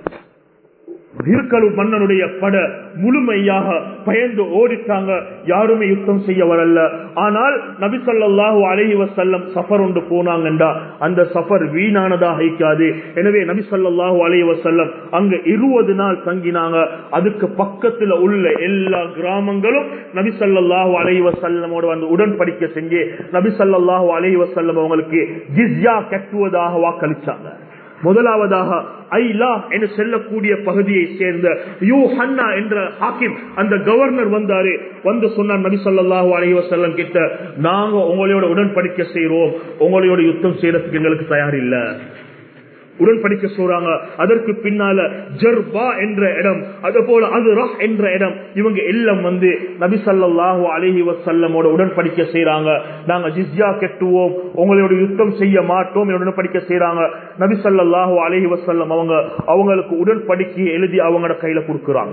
இருக்கலு மன்னனுடைய பட முழுமையாக பயந்து ஓடிட்டாங்க யாருமே யுத்தம் செய்ய வரல ஆனால் நபிசல்லாஹு அலஹி வசல்லம் சஃபர் ஒன்று போனாங்கண்டா அந்த சஃபர் வீணானதாக இருக்காது எனவே நபிசல்லாஹு அலஹி வசல்லம் அங்க இருபது நாள் தங்கினாங்க அதுக்கு பக்கத்துல உள்ள எல்லா கிராமங்களும் நபிசல்லாஹு அலஹி வசல்லமோட வந்து உடன்படிக்கை செஞ்சு நபிசல்லாஹு அலஹி வசல்லம் அவங்களுக்கு ஜிஸ்யா கட்டுவதாக வாக்களிச்சாங்க முதலாவதாக ஐலா என்று செல்லக்கூடிய பகுதியை சேர்ந்த யூ ஹன்னா என்ற ஹாக்கிம் அந்த கவர்னர் வந்தாரு வந்து சொன்னார் நபி சொல்லாஹு அலஹி வசல்லம் கிட்ட நாங்க உங்களோட உடன்படிக்கை செய்யறோம் உங்களோட யுத்தம் செய்யறதுக்கு எங்களுக்கு தயார் இல்ல உடன்படிக்க சொல்றாங்க அதற்கு பின்னால ஜர்பா என்ற இடம் அது போல அது ரஹ் என்ற இடம் இவங்க எல்லாம் வந்து நபி சல்லாஹு அலஹி வசல்லமோட உடன்படிக்கை செய்யறாங்க நாங்க ஜிஸ்யா கெட்டுவோம் உங்களோட யுத்தம் செய்ய மாட்டோம் உடன்படிக்கை செய்யறாங்க நபி சல்லாஹு அலஹி வசல்லம் அவங்க அவங்களுக்கு உடன்படிக்கையை எழுதி அவங்களோட கையில கொடுக்கறாங்க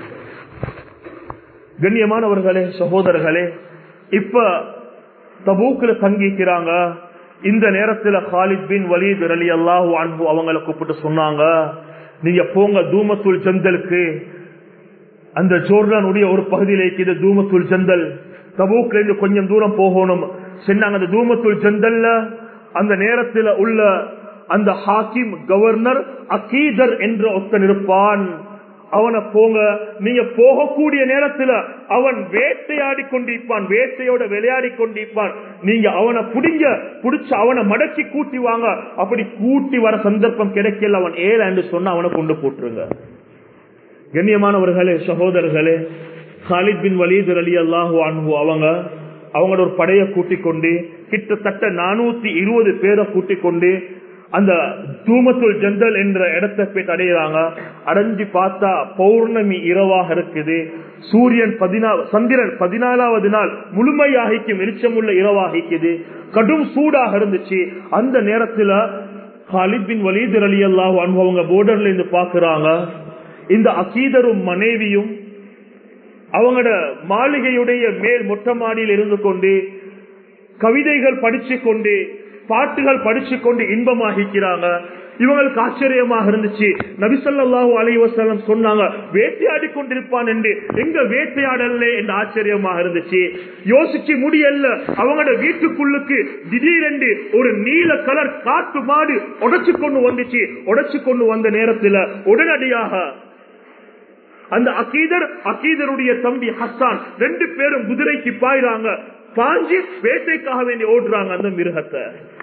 கண்ணியமானவர்களே சகோதரர்களே இப்ப தபூக்குல தங்கிக்கிறாங்க இந்த நேரத்துல ஹாலித் பின் வலீத் அலி அல்லாஹூ அன்பு அவங்களை கூப்பிட்டு சொன்னாங்க நீங்க போங்க தூமத்துல் ஜந்தலுக்கு அந்த ஜோர்டானுடைய ஒரு பகுதியில் இருக்குது தூமத்துல் ஜந்தல் தபூக்ல இருந்து கொஞ்சம் தூரம் போகணும் சொன்னாங்க அந்த தூமத்துல் ஜந்தல்ல அந்த நேரத்தில் உள்ள அந்த ஹாக்கிம் கவர்னர் அகீதர் என்ற ஒத்தன் இருப்பான் அவனை போங்க நீங்க போகக்கூடிய நேரத்துல அவன் வேட்டையாடி கொண்டிருப்பான் வேட்டையோட விளையாடி கொண்டிருப்பான் நீங்க அவனை புடிங்க புடிச்சு அவனை மடக்கி கூட்டி வாங்க அப்படி கூட்டி வர சந்தர்ப்பம் கிடைக்கல அவன் ஏழு என்று சொன்ன அவனை கொண்டு போட்டுருங்க கண்ணியமானவர்களே சகோதரர்களே ஹாலித் பின் வலீத் அலி அல்லாஹு அன்பு அவங்க அவங்களோட ஒரு படையை கூட்டிக் கொண்டு கிட்டத்தட்ட நானூத்தி இருபது பேரை கூட்டிக் கொண்டு அந்த தூமத்துல் ஜந்தல் என்ற இடத்தை போய் அடையிறாங்க அடைஞ்சு பார்த்தா பௌர்ணமி இரவாக இருக்குது சூரியன் பதினா சந்திரன் பதினாலாவது நாள் முழுமையாகிக்கும் வெளிச்சமுள்ள இரவாகிக்குது கடும் சூடாக இருந்துச்சு அந்த நேரத்துல ஹாலித் பின் வலீத் அலி அல்லாஹ் அவங்க போர்டர்ல இருந்து பாக்குறாங்க இந்த அகீதரும் மனைவியும் அவங்களோட மாளிகையுடைய மேல் மொட்டை மாடியில் இருந்து கொண்டு கவிதைகள் படிச்சு கொண்டு பாட்டுகள் படிச்சு கொண்டு இன்பமாகிக்கிறாங்க இவங்களுக்கு ஆச்சரியமாக இருந்துச்சு நபிசல்லாஹூ அலைவசலம் சொன்னாங்க வேட்டையாடி கொண்டிருப்பான் என்று எங்க வேட்டையாடல என்று ஆச்சரியமாக இருந்துச்சு யோசிச்சு முடியல அவங்களோட வீட்டுக்குள்ளுக்கு திடீரென்று ஒரு நீல கலர் காட்டு மாடு உடைச்சு கொண்டு வந்துச்சு உடைச்சு கொண்டு வந்த நேரத்துல உடனடியாக அந்த அகீதர் அகீதருடைய தம்பி ஹஸ்தான் ரெண்டு பேரும் குதிரைக்கு பாயிறாங்க பாஞ்சி வேட்டைக்காக வேண்டி ஓடுறாங்க அந்த மிருகத்தை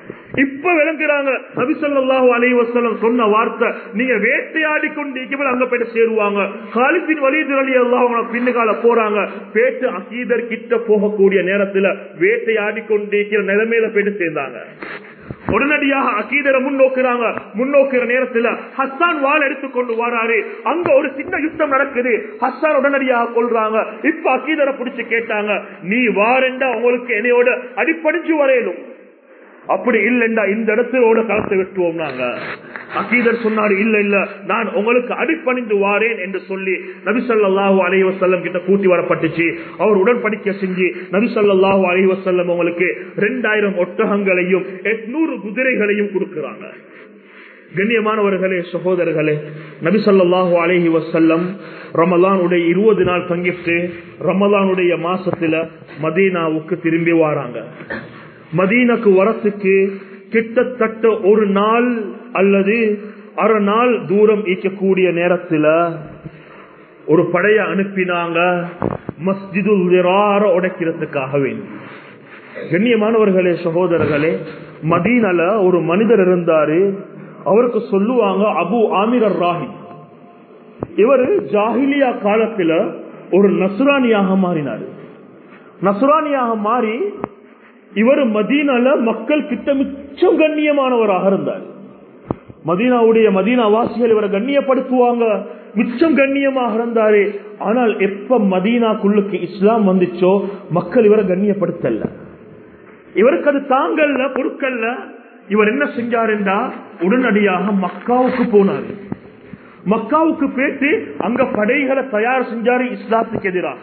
இப்ப விளங்குறாங்க நபிசல்லாஹு அலைஹி வஸல்லம் சொன்ன வார்த்தை நீங்க வேட்டையாடி கொண்டு இக்கபல் அங்க போயிட்டு சேருவாங்க காலித்தின் வலிது அலி அல்லாஹ் பின்னுகால போறாங்க பேட்டு அகீதர் கிட்ட போகக்கூடிய நேரத்துல வேட்டையாடி கொண்டு இருக்கிற நிலைமையில போயிட்டு சேர்ந்தாங்க உடனடியாக அகீதரை முன்னோக்குறாங்க முன்னோக்குற நேரத்துல ஹஸ்ஸான் வாள் எடுத்துக்கொண்டு வராரு அங்க ஒரு சின்ன யுத்தம் நடக்குது ஹஸ்ஸான் உடனடியாக கொள்றாங்க இப்ப அகீதரை பிடிச்சு கேட்டாங்க நீ வாரெண்டா உங்களுக்கு என்னையோட அடிப்படிச்சு வரையலும் அப்படி இல்லைண்டா இந்த இடத்திலோட களத்தை வெட்டுவோம் நாங்க அகீதர் சொன்னாரு இல்ல இல்ல நான் உங்களுக்கு அடிப்பணிந்து வாரேன் என்று சொல்லி நபிசல்லாஹு அலைஹி வஸல்லம் கிட்ட கூட்டி வரப்பட்டுச்சு அவர் உடன்படிக்கை செஞ்சு நபிசல்லாஹு அலைஹி வஸல்லம் உங்களுக்கு ரெண்டாயிரம் ஒட்டகங்களையும் எட்நூறு குதிரைகளையும் கொடுக்கிறாங்க கண்ணியமானவர்களே சகோதரர்களே நபிசல்லாஹு அலைஹி வசல்லம் ரமலானுடைய இருபது நாள் தங்கிட்டு ரமலானுடைய மாசத்துல மதீனாவுக்கு திரும்பி வராங்க மதீனாக்கு வரத்துக்கு கிட்டத்தட்ட ஒரு நாள் அல்லது அரை நாள் தூரம் ஈக்கக்கூடிய நேரத்துல ஒரு படைய அனுப்பினாங்க மஸ்ஜிதுல் விரார உடைக்கிறதுக்காக வேண்டி கண்ணியமானவர்களே சகோதரர்களே மதீனல ஒரு மனிதர் இருந்தாரு அவருக்கு சொல்லுவாங்க அபு ஆமிரர் ராஹி இவர் ஜாகிலியா காலத்துல ஒரு நசுரானியாக மாறினார் நசுரானியாக மாறி இவர் மதீனால மக்கள் கிட்ட மிச்சம் கண்ணியமானவராக இருந்தார் மதீனாவுடைய மதீனா வாசிகள் இவரை கண்ணியப்படுத்துவாங்க மிச்சம் கண்ணியமாக இருந்தாரு ஆனால் எப்ப மதீனாக்குள்ளுக்கு இஸ்லாம் வந்துச்சோ மக்கள் இவரை கண்ணியப்படுத்தல இவருக்கு அது தாங்கல்ல பொருட்கள்ல இவர் என்ன செஞ்சாருண்டா உடனடியாக மக்காவுக்கு போனாரு மக்காவுக்கு போயிட்டு அங்க படைகளை தயார் செஞ்சாரு இஸ்லாத்துக்கு எதிராக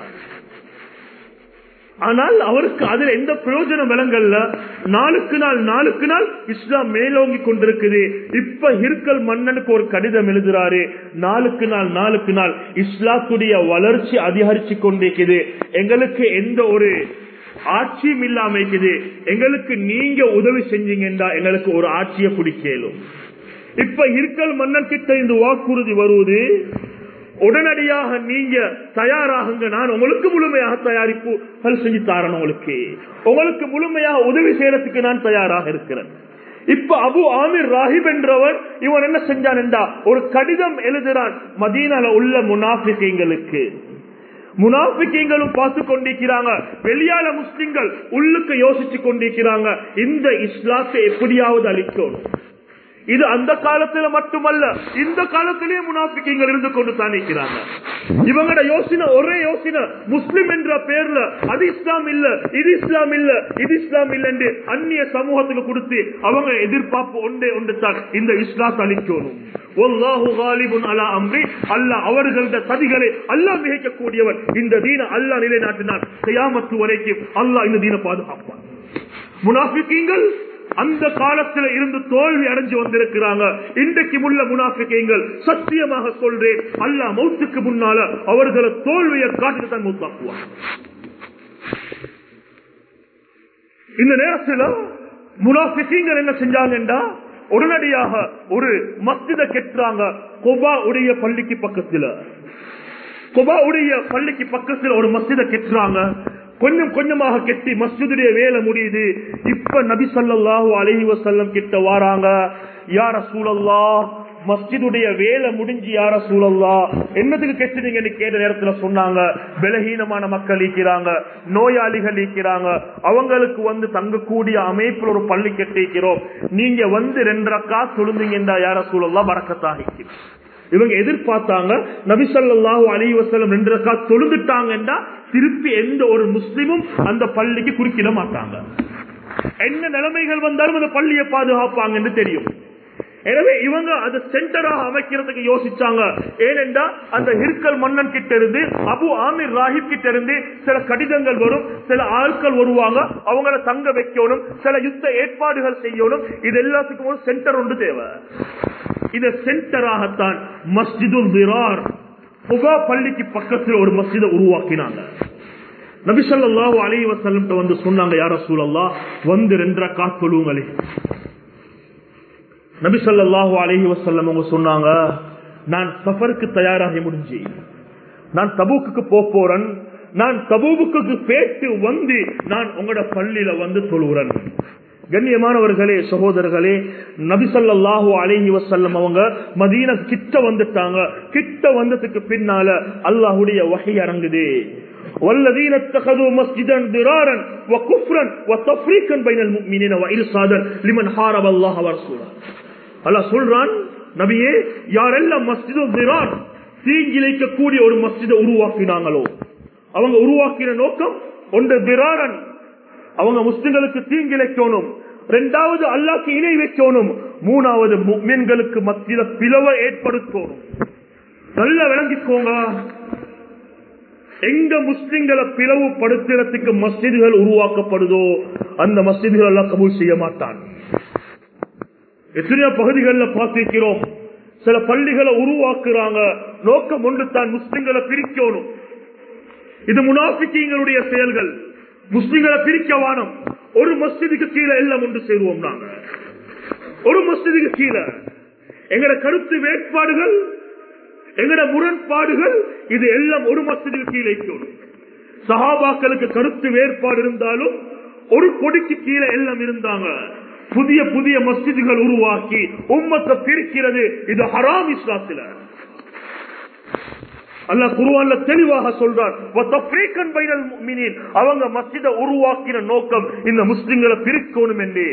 ஆனால் அவருக்கு அதுல எந்த பிரயோஜனம் விலங்கல்ல நாளுக்கு நாள் நாளுக்கு நாள் இஸ்லாம் மேலோங்கி கொண்டிருக்குது இப்ப ஹிர்கல் மன்னனுக்கு ஒரு கடிதம் எழுதுறாரு நாளுக்கு நாள் நாளுக்கு நாள் இஸ்லாத்துடைய வளர்ச்சி அதிகரிச்சு கொண்டிருக்குது எங்களுக்கு எந்த ஒரு ஆட்சியும் இல்லாம இருக்குது எங்களுக்கு நீங்க உதவி செஞ்சீங்கன்னா எங்களுக்கு ஒரு ஆட்சியை பிடிக்கலும் இப்ப இருக்கல் மன்னன் கிட்ட இந்த வாக்குறுதி வருவது உடனடியாக நீங்க தயாராகுங்க நான் உங்களுக்கு முழுமையாக தயாரிப்பு செஞ்சு தாரணும் உங்களுக்கு உங்களுக்கு முழுமையாக உதவி செய்யறதுக்கு நான் தயாராக இருக்கிறேன் இப்ப அபு ஆமிர் ராஹிப் என்றவர் இவன் என்ன செஞ்சான் என்றா ஒரு கடிதம் எழுதுறான் மதீனால உள்ள முனாஃபிகளுக்கு முனாபிக்கங்களும் பார்த்து கொண்டிருக்கிறாங்க வெளியால முஸ்லிம்கள் உள்ளுக்கு யோசிச்சு கொண்டிருக்கிறாங்க இந்த இஸ்லாத்தை எப்படியாவது அளிக்கணும் இது அந்த காலத்துல மட்டுமல்ல இந்த காலத்திலேயே முனாபிக்கங்கள் இருந்து கொண்டு தானிக்கிறாங்க இவங்களோட யோசனை ஒரே யோசனை முஸ்லிம் என்ற பேர்ல அது இஸ்லாம் இல்ல இது இஸ்லாம் இல்ல இது இஸ்லாம் இல்ல என்று அந்நிய சமூகத்துக்கு கொடுத்து அவங்க எதிர்பார்ப்பு ஒன்றே ஒன்று தான் இந்த இஸ்லாத்தை அளிக்கணும் அவர்களது சதிகளை அல்லா மிகைக்கக்கூடியவர் இந்த தீன அல்லா நிலைநாட்டினார் செய்யாமத்து வரைக்கும் அல்லா இந்த தீன பாதுகாப்பார் முனாபிக்கீங்கள் அந்த காலத்துல இருந்து தோல்வி அடைஞ்சு வந்திருக்கிறாங்க இன்றைக்கு உள்ள முனாபிக்கீங்கள் சத்தியமாக சொல்றேன் அல்லா மௌத்துக்கு முன்னால அவர்களை தோல்வியை காட்டி தான் மூத்தாக்குவார் இந்த நேரத்தில் முனாபிக்கீங்கள் என்ன செஞ்சாங்கன்றா உடனடியாக ஒரு மஸ்ஜித கெட்டுறாங்க கொபா உடைய பள்ளிக்கு பக்கத்துல கொபா உடைய பள்ளிக்கு பக்கத்துல ஒரு மஸ்ஜித கெட்டுறாங்க கொஞ்சம் கொஞ்சமாக கெட்டி மஸ்ஜிதுடைய வேலை முடியுது இப்ப நபி சல்லாஹூ அலஹி வசல்லம் கிட்ட வாராங்க யார சூழல்லா மஸ்ஜிதுடைய வேலை முடிஞ்சு யார சூழல்லா என்னத்துக்கு கெட்டுனீங்கன்னு கேட்ட நேரத்துல சொன்னாங்க பலகீனமான மக்கள் ஈக்கிறாங்க நோயாளிகள் ஈக்கிறாங்க அவங்களுக்கு வந்து தங்கக்கூடிய அமைப்பில் ஒரு பள்ளி கெட்டிக்கிறோம் நீங்க வந்து ரெண்டரைக்கா சொல்லுந்தீங்கன்னா யார சூழல்லா வரக்கத்தான் இவங்க எதிர்பார்த்தாங்க நபிசல்லாஹு அலி வசலம் ரெண்டு ரக்கா தொழுதுட்டாங்கன்னா திருப்பி எந்த ஒரு முஸ்லிமும் அந்த பள்ளிக்கு குறுக்கிட மாட்டாங்க என்ன நிலைமைகள் வந்தாலும் அந்த பள்ளியை பாதுகாப்பாங்கன்னு தெரியும் எனவே இவங்க அதை சென்டராக அமைக்கிறதுக்கு யோசிச்சாங்க ஏனென்றா அந்த ஹிர்கல் மன்னன் கிட்ட இருந்து அபு ஆமிர் ராஹிப் கிட்ட இருந்து சில கடிதங்கள் வரும் சில ஆட்கள் வருவாங்க அவங்கள தங்க வைக்கணும் சில யுத்த ஏற்பாடுகள் செய்யணும் இது எல்லாத்துக்கும் ஒரு சென்டர் ஒன்று தேவை இத சென்டராகத்தான் மஸ்ஜிதுல் விரார் புகா பள்ளிக்கு பக்கத்தில் ஒரு மஸ்ஜிதை உருவாக்கினாங்க நபிசல்லாஹு அலி வசல்லம் வந்து சொன்னாங்க யார சூழல்லா வந்து ரெண்டரை காத்தொழுங்களே நபிசல்லாஹு அலஹி வசல்லம் அவங்க சொன்னாங்க நான் சஃபருக்கு தயாராகி முடிஞ்சு நான் தபூக்கு போறேன் நான் தபூவுக்கு பேட்டு வந்து நான் உங்களோட பள்ளியில வந்து தொழுகிறேன் கண்ணியமானவர்களே சகோதரர்களே நபிசல்லாஹு அலைஹி வசல்லம் அவங்க மதீன கிட்ட வந்துட்டாங்க கிட்ட வந்ததுக்கு பின்னால அல்லாஹுடைய வகை அரங்குது والذين اتخذوا مسجدا ضرارا وكفرا وتفريقا بين المؤمنين وارصادا لمن حارب الله ورسوله அல்லாஹ் சொல்றான் நபியே யாரெல்லாம் மஸ்ஜிது திரார் தீங்கிழைக்க கூடிய ஒரு மஸ்ஜிதை உருவாக்கினாங்களோ அவங்க உருவாக்கின நோக்கம் ஒன்று திராரன் அவங்க முஸ்லிம்களுக்கு தீங்கிழைக்கணும் இரண்டாவது அல்லாக்கு இணை வைக்கணும் மூணாவது மீன்களுக்கு மத்தியில பிளவை ஏற்படுத்தணும் நல்ல விளங்கிக்கோங்க எங்க முஸ்லிம்களை பிளவுபடுத்துறதுக்கு மஸ்ஜிதுகள் உருவாக்கப்படுதோ அந்த மஸ்ஜிதுகள் எல்லாம் கபூல் செய்ய மாட்டான் எத்தனையோ பகுதிகளில் பார்த்திருக்கிறோம் சில பள்ளிகளை உருவாக்குறாங்க நோக்கம் ஒன்று தான் முஸ்லிம்களை பிரிக்கணும் இது முனாபிக்கங்களுடைய செயல்கள் முஸ்லிம்களை பிரிக்க வானம் ஒரு மஸ்ஜிதுக்கு கீழே எல்லாம் ஒன்று சேருவோம் நாங்க ஒரு மஸ்ஜிதுக்கு கீழே எங்கட கருத்து வேட்பாடுகள் எங்கட முரண்பாடுகள் இது எல்லாம் ஒரு மஸ்ஜிதுக்கு கீழே வைக்கணும் சஹாபாக்களுக்கு கருத்து வேறுபாடு இருந்தாலும் ஒரு கொடிக்கு கீழே எல்லாம் இருந்தாங்க புதிய புதிய மஸ்ஜிதுகள் உருவாக்கி உம்மத்தை பிரிக்கிறது இது ஹராம் இஸ்லாத்துல அல்ல குருவான்ல தெளிவாக சொல்றான் அவங்க மஸ்ஜித உருவாக்கின நோக்கம் இந்த முஸ்லிம்களை பிரிக்கணும் என்று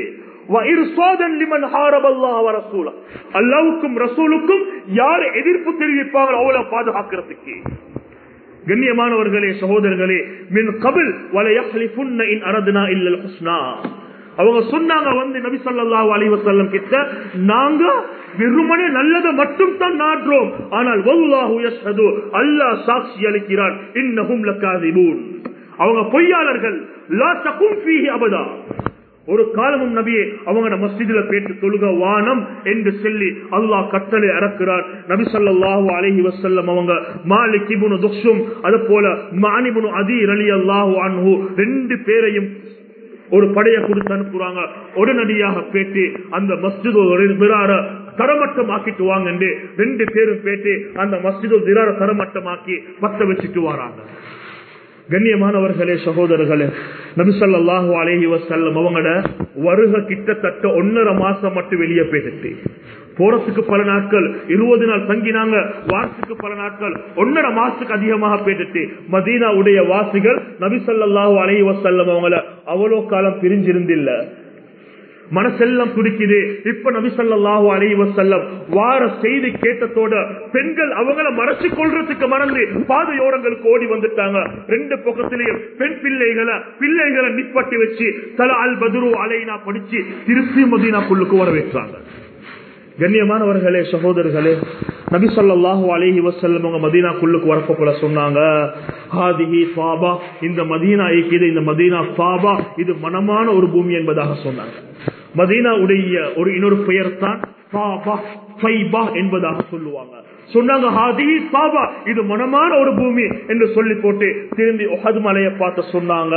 அல்லாவுக்கும் ரசூலுக்கும் யார் எதிர்ப்பு தெரிவிப்பாங்க அவளை பாதுகாக்கிறதுக்கு கண்ணியமானவர்களே சகோதரர்களே மின் கபில் வலையஹ்லிஃபுன்ன இன் அரதுனா இல்லல் ஹுஸ்னா அவங்க சொன்னாங்க வந்து நபி சொல்லா அலிவசல்லம் கிட்ட நாங்க வெறுமனே நல்லதை மட்டும் தான் நாடுறோம் ஆனால் அல்லாஹ் சாட்சி அளிக்கிறான் இன்னகும் லக்காதிபூன் அவங்க பொய்யாளர்கள் லா தகும் ஃபீஹி அபதா ஒரு காலமும் நபியே அவங்க மஸ்ஜிதுல பேட்டு தொழுக வானம் என்று சொல்லி அல்லாஹ் கட்டளை இறக்குறார் நபி சல்லாஹு அலஹி வசல்லம் அவங்க மாலிக் இபுனு துக்ஷும் அது போல மானிபுனு அதீர் அலி அல்லாஹு அன்ஹு ரெண்டு பேரையும் ஒரு படையை கொடுத்து அனுப்புறாங்க உடனடியாக பேட்டி அந்த மஸ்ஜிது விரார தரமட்டம் ஆக்கிட்டு வாங்க ரெண்டு பேரும் பேட்டி அந்த மஸ்ஜிது விரார தரமட்டமாக்கி பத்த வச்சுட்டு வராங்க கண்ணியமானவர்களே சகோதரர்களே நபிசல்லாஹு அலேஹி வசல்லம் அவங்களோட வருக கிட்டத்தட்ட ஒன்னரை மாசம் மட்டும் வெளியே போயிட்டு போறதுக்கு பல நாட்கள் இருபது நாள் தங்கினாங்க வாரத்துக்கு பல நாட்கள் ஒன்னரை மாசத்துக்கு அதிகமாக போயிட்டு மதீனா உடைய வாசிகள் நபிசல்லாஹு அலேஹி வசல்லம் அவங்கள அவ்வளோ காலம் பிரிஞ்சிருந்தில்ல மனசெல்லாம் துடிக்குது இப்ப நபிசல்லாஹு அலி வசல்லம் வார செய்தி கேட்டதோட பெண்கள் அவங்கள மறைச்சு கொள்றதுக்கு மறந்து பாதையோரங்களுக்கு ஓடி வந்துட்டாங்க ரெண்டு பக்கத்திலேயும் பெண் பிள்ளைகளை பிள்ளைகளை நிப்பட்டி வச்சு தல அல் பதுரு அலைனா படிச்சு திருப்பி மதீனாக்குள்ளுக்கு வர வைக்கிறாங்க கண்ணியமானவர்களே சகோதரர்களே நபி சொல்லாஹு அலஹி வசல்லம் அவங்க மதீனாக்குள்ளுக்கு வரப்ப போல சொன்னாங்க ஹாதிஹி சாபா இந்த மதீனா ஐக்கியது இந்த மதீனா சாபா இது மனமான ஒரு பூமி என்பதாக சொன்னாங்க மதீனா உடைய ஒரு இன்னொரு பெயர் தான் சாபா சைபா என்பதாக சொல்லுவாங்க சொன்னாங்க ஹாதி சாபா இது மனமான ஒரு பூமி என்று சொல்லி போட்டு திரும்பி ஒஹது மலையை பார்த்து சொன்னாங்க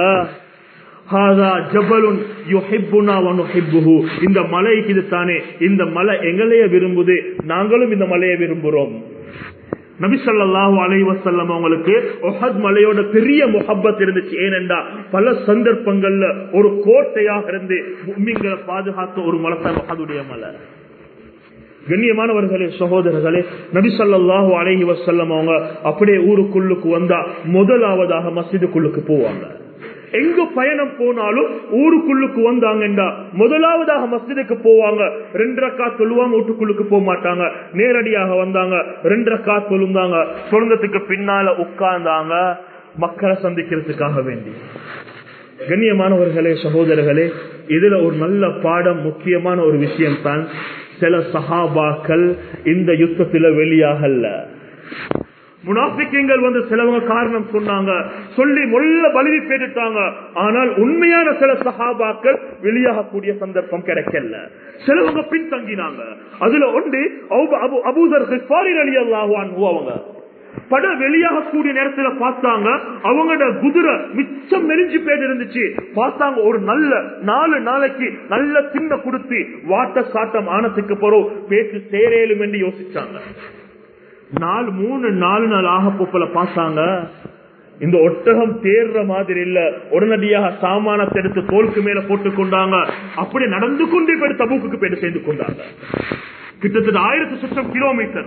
இந்த மலை இது தானே இந்த மலை எங்களைய விரும்புது நாங்களும் இந்த மலையை விரும்புறோம் நபிசல்லாஹு அலைவசல்லம் அவங்களுக்கு ஒஹத் மலையோட பெரிய முகப்பத் இருந்துச்சு ஏனென்றா பல சந்தர்ப்பங்கள்ல ஒரு கோட்டையாக இருந்து மீன்களை பாதுகாத்த ஒரு மலை தான் ஒஹதுடைய மலை கண்ணியமானவர்களே சகோதரர்களே நபிசல்லாஹு அலஹி வசல்லம் அவங்க அப்படியே ஊருக்குள்ளுக்கு வந்தா முதலாவதாக மசிதுக்குள்ளுக்கு போவாங்க எங்க பயணம் போனாலும் ஊருக்குள்ளுக்கு வந்தாங்கண்டா முதலாவதாக மஸ்ஜிதுக்கு போவாங்க ரெண்டரை கா சொல்லுவாங்க வீட்டுக்குள்ளுக்கு போக மாட்டாங்க நேரடியாக வந்தாங்க ரெண்டரை கா சொல்லுந்தாங்க சொந்தத்துக்கு பின்னால உட்கார்ந்தாங்க மக்களை சந்திக்கிறதுக்காக வேண்டி கண்ணியமானவர்களே சகோதரர்களே இதுல ஒரு நல்ல பாடம் முக்கியமான ஒரு விஷயம் தான் சில சஹாபாக்கள் இந்த யுத்தத்துல வெளியாகல முனாபிக்கங்கள் வந்து சிலவங்க காரணம் சொன்னாங்க சொல்லி முள்ள பலிவி பேட்டுட்டாங்க ஆனால் உண்மையான சில சகாபாக்கள் வெளியாகக்கூடிய சந்தர்ப்பம் கிடைக்கல சிலவங்க பின்தங்கினாங்க அதுல ஒன்று அபூதர் அலி அல்லாஹான் அவங்க பட வெளியாகக்கூடிய நேரத்துல பார்த்தாங்க அவங்களோட குதிரை மிச்சம் நெறிஞ்சு பேர் இருந்துச்சு பார்த்தாங்க ஒரு நல்ல நாலு நாளைக்கு நல்ல சின்ன கொடுத்து வாட்ட சாட்டம் ஆனத்துக்கு போறோம் பேச்சு சேரேலும் என்று யோசிச்சாங்க நாலு மூணு நாலு நாள் ஆக போப்பல பார்த்தாங்க இந்த ஒட்டகம் தேர்ற மாதிரி இல்ல உடனடியாக சாமானத்தை எடுத்து தோலுக்கு மேல போட்டுக் கொண்டாங்க அப்படி நடந்து கொண்டே போய் தபுக்கு போயிட்டு சேர்ந்து கொண்டாங்க கிட்டத்தட்ட ஆயிரத்தி சுற்றம் கிலோமீட்டர்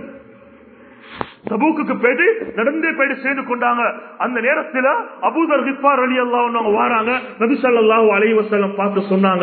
தபூக்கு போயிட்டு நடந்தே போயிட்டு சேர்ந்து கொண்டாங்க அந்த நேரத்துல அபூதர் ஹிப்பார் அலி அல்லாஹ் வாராங்க நபி ஸல்லல்லாஹு அலைஹி வஸல்லம் பார்த்து சொன்னாங்க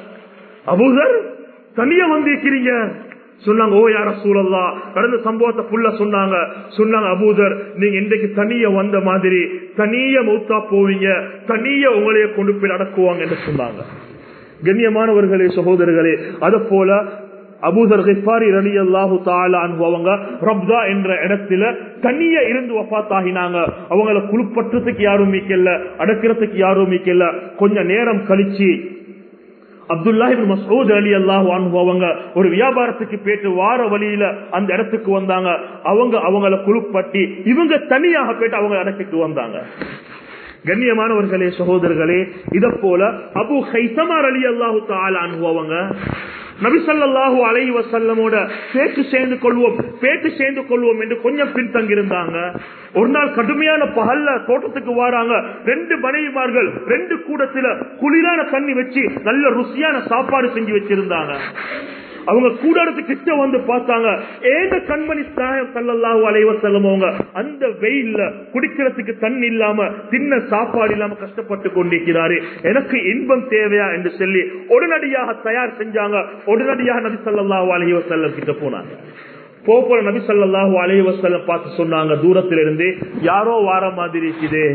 அபூதர் தனியா வந்திருக்கிறீங்க சொன்னாங்க ஓ யார சூழல்லா கடந்த சம்பவத்தை புள்ள சொன்னாங்க சொன்னாங்க அபூதர் நீங்க இன்றைக்கு தனிய வந்த மாதிரி தனிய மௌத்தா போவீங்க தனிய உங்களைய கொண்டு போய் நடக்குவாங்க என்று சொன்னாங்க கண்ணியமானவர்களே சகோதரர்களே அத போல அபூதர் கிஃபாரி ரலி அல்லாஹு தாலா அவங்க ரப்தா என்ற இடத்துல தனியா இருந்து வஃத்தாகினாங்க அவங்கள குழுப்பற்றதுக்கு யாரும் மீக்கல அடக்கிறதுக்கு யாரும் மீக்கல கொஞ்ச நேரம் கழிச்சு அப்துல்லாஹிபின் மசூத் அலி அல்லாஹ் அவங்க ஒரு வியாபாரத்துக்கு போயிட்டு வார வழியில அந்த இடத்துக்கு வந்தாங்க அவங்க அவங்கள குழுப்பட்டி இவங்க தனியாக போயிட்டு அவங்க இடத்துக்கு வந்தாங்க கண்ணியமானவர்களே சகோதரர்களே இத போல அபு ஹைசமார் அலி அல்லாஹு தாலா அனுபவங்க நபிசல்லாஹு அலை வசல்லமோட பேச்சு சேர்ந்து கொள்வோம் பேச்சு சேர்ந்து கொள்வோம் என்று கொஞ்சம் பின்தங்கியிருந்தாங்க ஒரு நாள் கடுமையான பகல்ல தோட்டத்துக்கு வராங்க ரெண்டு மனைவிமார்கள் ரெண்டு கூடத்துல குளிரான தண்ணி வச்சு நல்ல ருசியான சாப்பாடு செஞ்சு வச்சிருந்தாங்க அவங்க கூடாரத்துக்கு கிட்ட வந்து பார்த்தாங்க ஏக கண்மணி சாயம் சல்லல்லாஹு அலைவ செல்லமவங்க அந்த வெயில்ல குடிக்கிறதுக்கு தண்ணி இல்லாம தின்ன சாப்பாடு இல்லாம கஷ்டப்பட்டு கொண்டிருக்கிறாரு எனக்கு இன்பம் தேவையா என்று சொல்லி உடனடியாக தயார் செஞ்சாங்க உடனடியாக நபி சல்லாஹூ அலைவ செல்லம் கிட்ட போனாங்க போல நபி சல்லாஹூ அலைவ செல்லம் பார்த்து சொன்னாங்க தூரத்துல இருந்து யாரோ வார மாதிரி இருக்குதே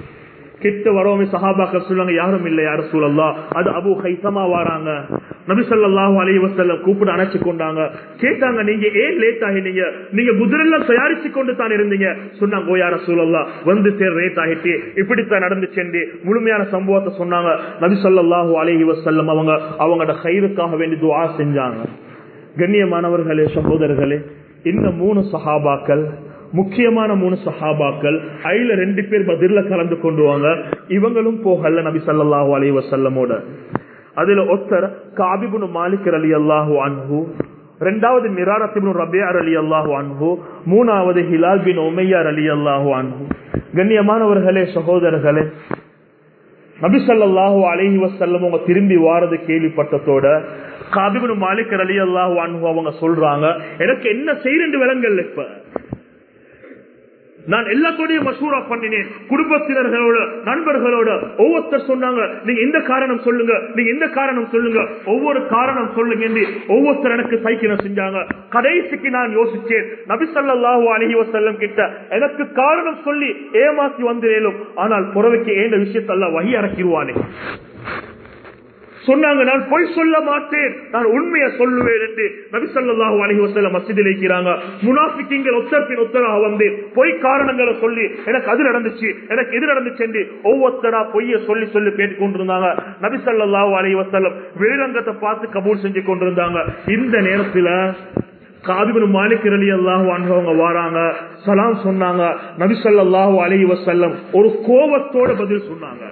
கிட்ட வரவுமே சஹாபாக்கள் சொல்லுவாங்க யாரும் இல்ல யாரும் சூழல்லாம் அது அபு ஹைசமா வராங்க நபி சொல்லாஹு அலைஹி வஸல்லம் கூப்பிட்டு அணைச்சு கொண்டாங்க கேட்டாங்க நீங்க ஏன் லேட் ஆகினீங்க நீங்க குதிரெல்லாம் தயாரிச்சு கொண்டு தான் இருந்தீங்க சொன்னாங்க ஓ யார சூழல்லா வந்து சேர் லேட் ஆகிட்டு இப்படித்தான் நடந்துச்சு முழுமையான சம்பவத்தை சொன்னாங்க நபி சொல்லாஹு அலைஹி வஸல்லம் அவங்க அவங்களோட கயிறுக்காக வேண்டி துவா செஞ்சாங்க கண்ணியமானவர்களே சகோதரர்களே இந்த மூணு சஹாபாக்கள் முக்கியமான மூணு சஹாபாக்கள் ஐல ரெண்டு பேர் பதில கலந்து கொண்டு வாங்க இவங்களும் போகல நபி சல்லாஹூ அலி வசல்லமோட அதுல ஒருத்தர் காபிபுனு மாலிக் அலி அல்லாஹூ அன்ஹு ரெண்டாவது மிராரத்திபுன் ரபியார் அலி அல்லாஹூ அன்ஹு மூணாவது ஹிலால் பின் உமையார் அலி அல்லாஹூ அன்ஹு கண்ணியமானவர்களே சகோதரர்களே நபிசல்லாஹூ அலஹி வசல்லம் அவங்க திரும்பி வாரது கேள்விப்பட்டதோட காபிபுன் மாலிக் அலி அல்லாஹூ அன்ஹு அவங்க சொல்றாங்க எனக்கு என்ன செய்யறது விலங்கல் இப்ப நான் எல்லாத்தோடையும் மசூரா பண்ணினேன் குடும்பத்தினர்களோட நண்பர்களோட ஒவ்வொருத்தர் சொன்னாங்க நீங்க இந்த காரணம் சொல்லுங்க நீங்க இந்த காரணம் சொல்லுங்க ஒவ்வொரு காரணம் சொல்லுங்க என்று ஒவ்வொருத்தர் எனக்கு சைக்கிளம் செஞ்சாங்க கடைசிக்கு நான் யோசிச்சேன் நபிசல்லாஹு அலஹி வசல்லம் கிட்ட எனக்கு காரணம் சொல்லி ஏமாத்தி வந்தேனும் ஆனால் புறவைக்கு ஏந்த விஷயத்தல்ல வகி அறக்கிடுவானே சொன்னாங்க நான் பொய் சொல்ல மாட்டேன் நான் உண்மையை சொல்லுவேன் என்று நபிசல்லாஹு அலஹி வசல்லம் மசிதில் இருக்கிறாங்க முனாஃபிக்கிங்கள் ஒத்தரப்பின் ஒத்தராக வந்து பொய் காரணங்களை சொல்லி எனக்கு அது நடந்துச்சு எனக்கு எது நடந்துச்சு என்று ஒவ்வொருத்தரா பொய்ய சொல்லி சொல்லி கேட்டுக் கொண்டிருந்தாங்க நபிசல்லாஹு அலஹி வசல்லம் வெளிரங்கத்தை பார்த்து கபூல் செஞ்சு கொண்டிருந்தாங்க இந்த நேரத்துல காதிபன் மாலிக் அலி அல்லாஹு அவங்க வாராங்க சலாம் சொன்னாங்க நபிசல்லாஹு அலஹி வசல்லம் ஒரு கோபத்தோட பதில் சொன்னாங்க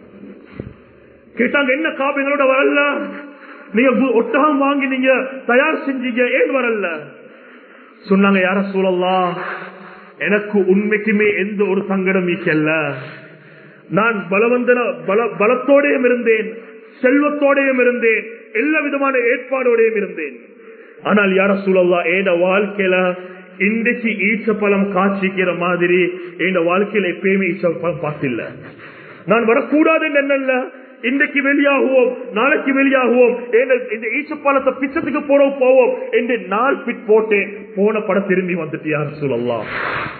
கேட்டாங்க என்ன காபி எங்களோட வரல நீங்க ஒட்டகம் வாங்கி நீங்க தயார் செஞ்சீங்க ஏன் வரல சொன்னாங்க யார சூழல்லாம் எனக்கு உண்மைக்குமே எந்த ஒரு சங்கடம் ஈக்கல்ல நான் பலவந்தன பல பலத்தோடையும் இருந்தேன் செல்வத்தோடையும் இருந்தேன் எல்லா விதமான ஏற்பாடோடையும் இருந்தேன் ஆனால் யார சூழல்லா ஏட வாழ்க்கையில இன்றைக்கு ஈச்ச பழம் காய்ச்சிக்கிற மாதிரி என் வாழ்க்கையில எப்பயுமே ஈச்ச பழம் பார்த்தில்ல நான் வரக்கூடாது என்னல்ல இன்றைக்கு வெளியாகுவோம் நாளைக்கு வெளியாகுவோம் இந்த ஈச்சப்பாலத்தை பிச்சத்துக்கு போறோம் போவோம் என்று நாள் பிட் போட்டேன் போன படம் திரும்பி வந்துட்டு யார் சொல்லலாம்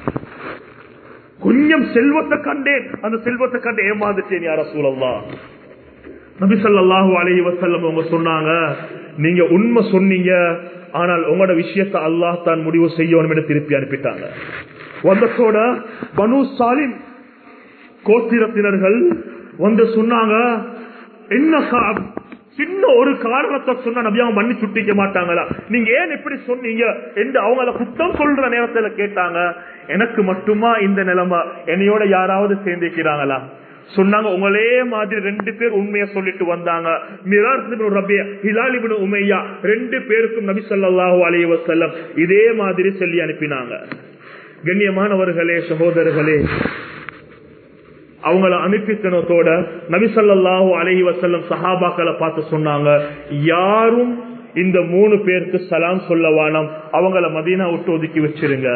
கொஞ்சம் செல்வத்தை கண்டேன் அந்த செல்வத்தை கண்டு ஏமாந்துட்டேன் யார சூழல்லாம் நபிசல்லாஹு அலஹி வசல்லம் அவங்க சொன்னாங்க நீங்க உண்மை சொன்னீங்க ஆனால் உங்களோட விஷயத்தை அல்லாஹ் தான் முடிவு செய்யணும் திருப்பி அனுப்பிட்டாங்க வந்தத்தோட பனு சாலிம் கோத்திரத்தினர்கள் வந்து சொன்னாங்க என்ன சின்ன ஒரு காரணத்தை சொன்ன நபியாக மண்ணி சுட்டிக்க மாட்டாங்களா நீங்க ஏன் இப்படி சொன்னீங்க என்று அவங்கள குத்தம் சொல்ற நேரத்துல கேட்டாங்க எனக்கு மட்டுமா இந்த நிலைமை என்னையோட யாராவது சேர்ந்திருக்கிறாங்களா சொன்னாங்க உங்களே மாதிரி ரெண்டு பேர் உண்மையை சொல்லிட்டு வந்தாங்க உமையா ரெண்டு பேருக்கும் நபி சொல்லாஹு அலைய வசல்லம் இதே மாதிரி சொல்லி அனுப்பினாங்க கண்ணியமானவர்களே சகோதரர்களே அவங்கள அனுப்பித்தனத்தோட நபிசல்லாஹு அலஹி வசல்லம் சஹாபாக்களை பார்த்து சொன்னாங்க யாரும் இந்த மூணு பேருக்கு சலாம் சொல்ல வானம் அவங்கள மதீனா விட்டு ஒதுக்கி வச்சிருங்க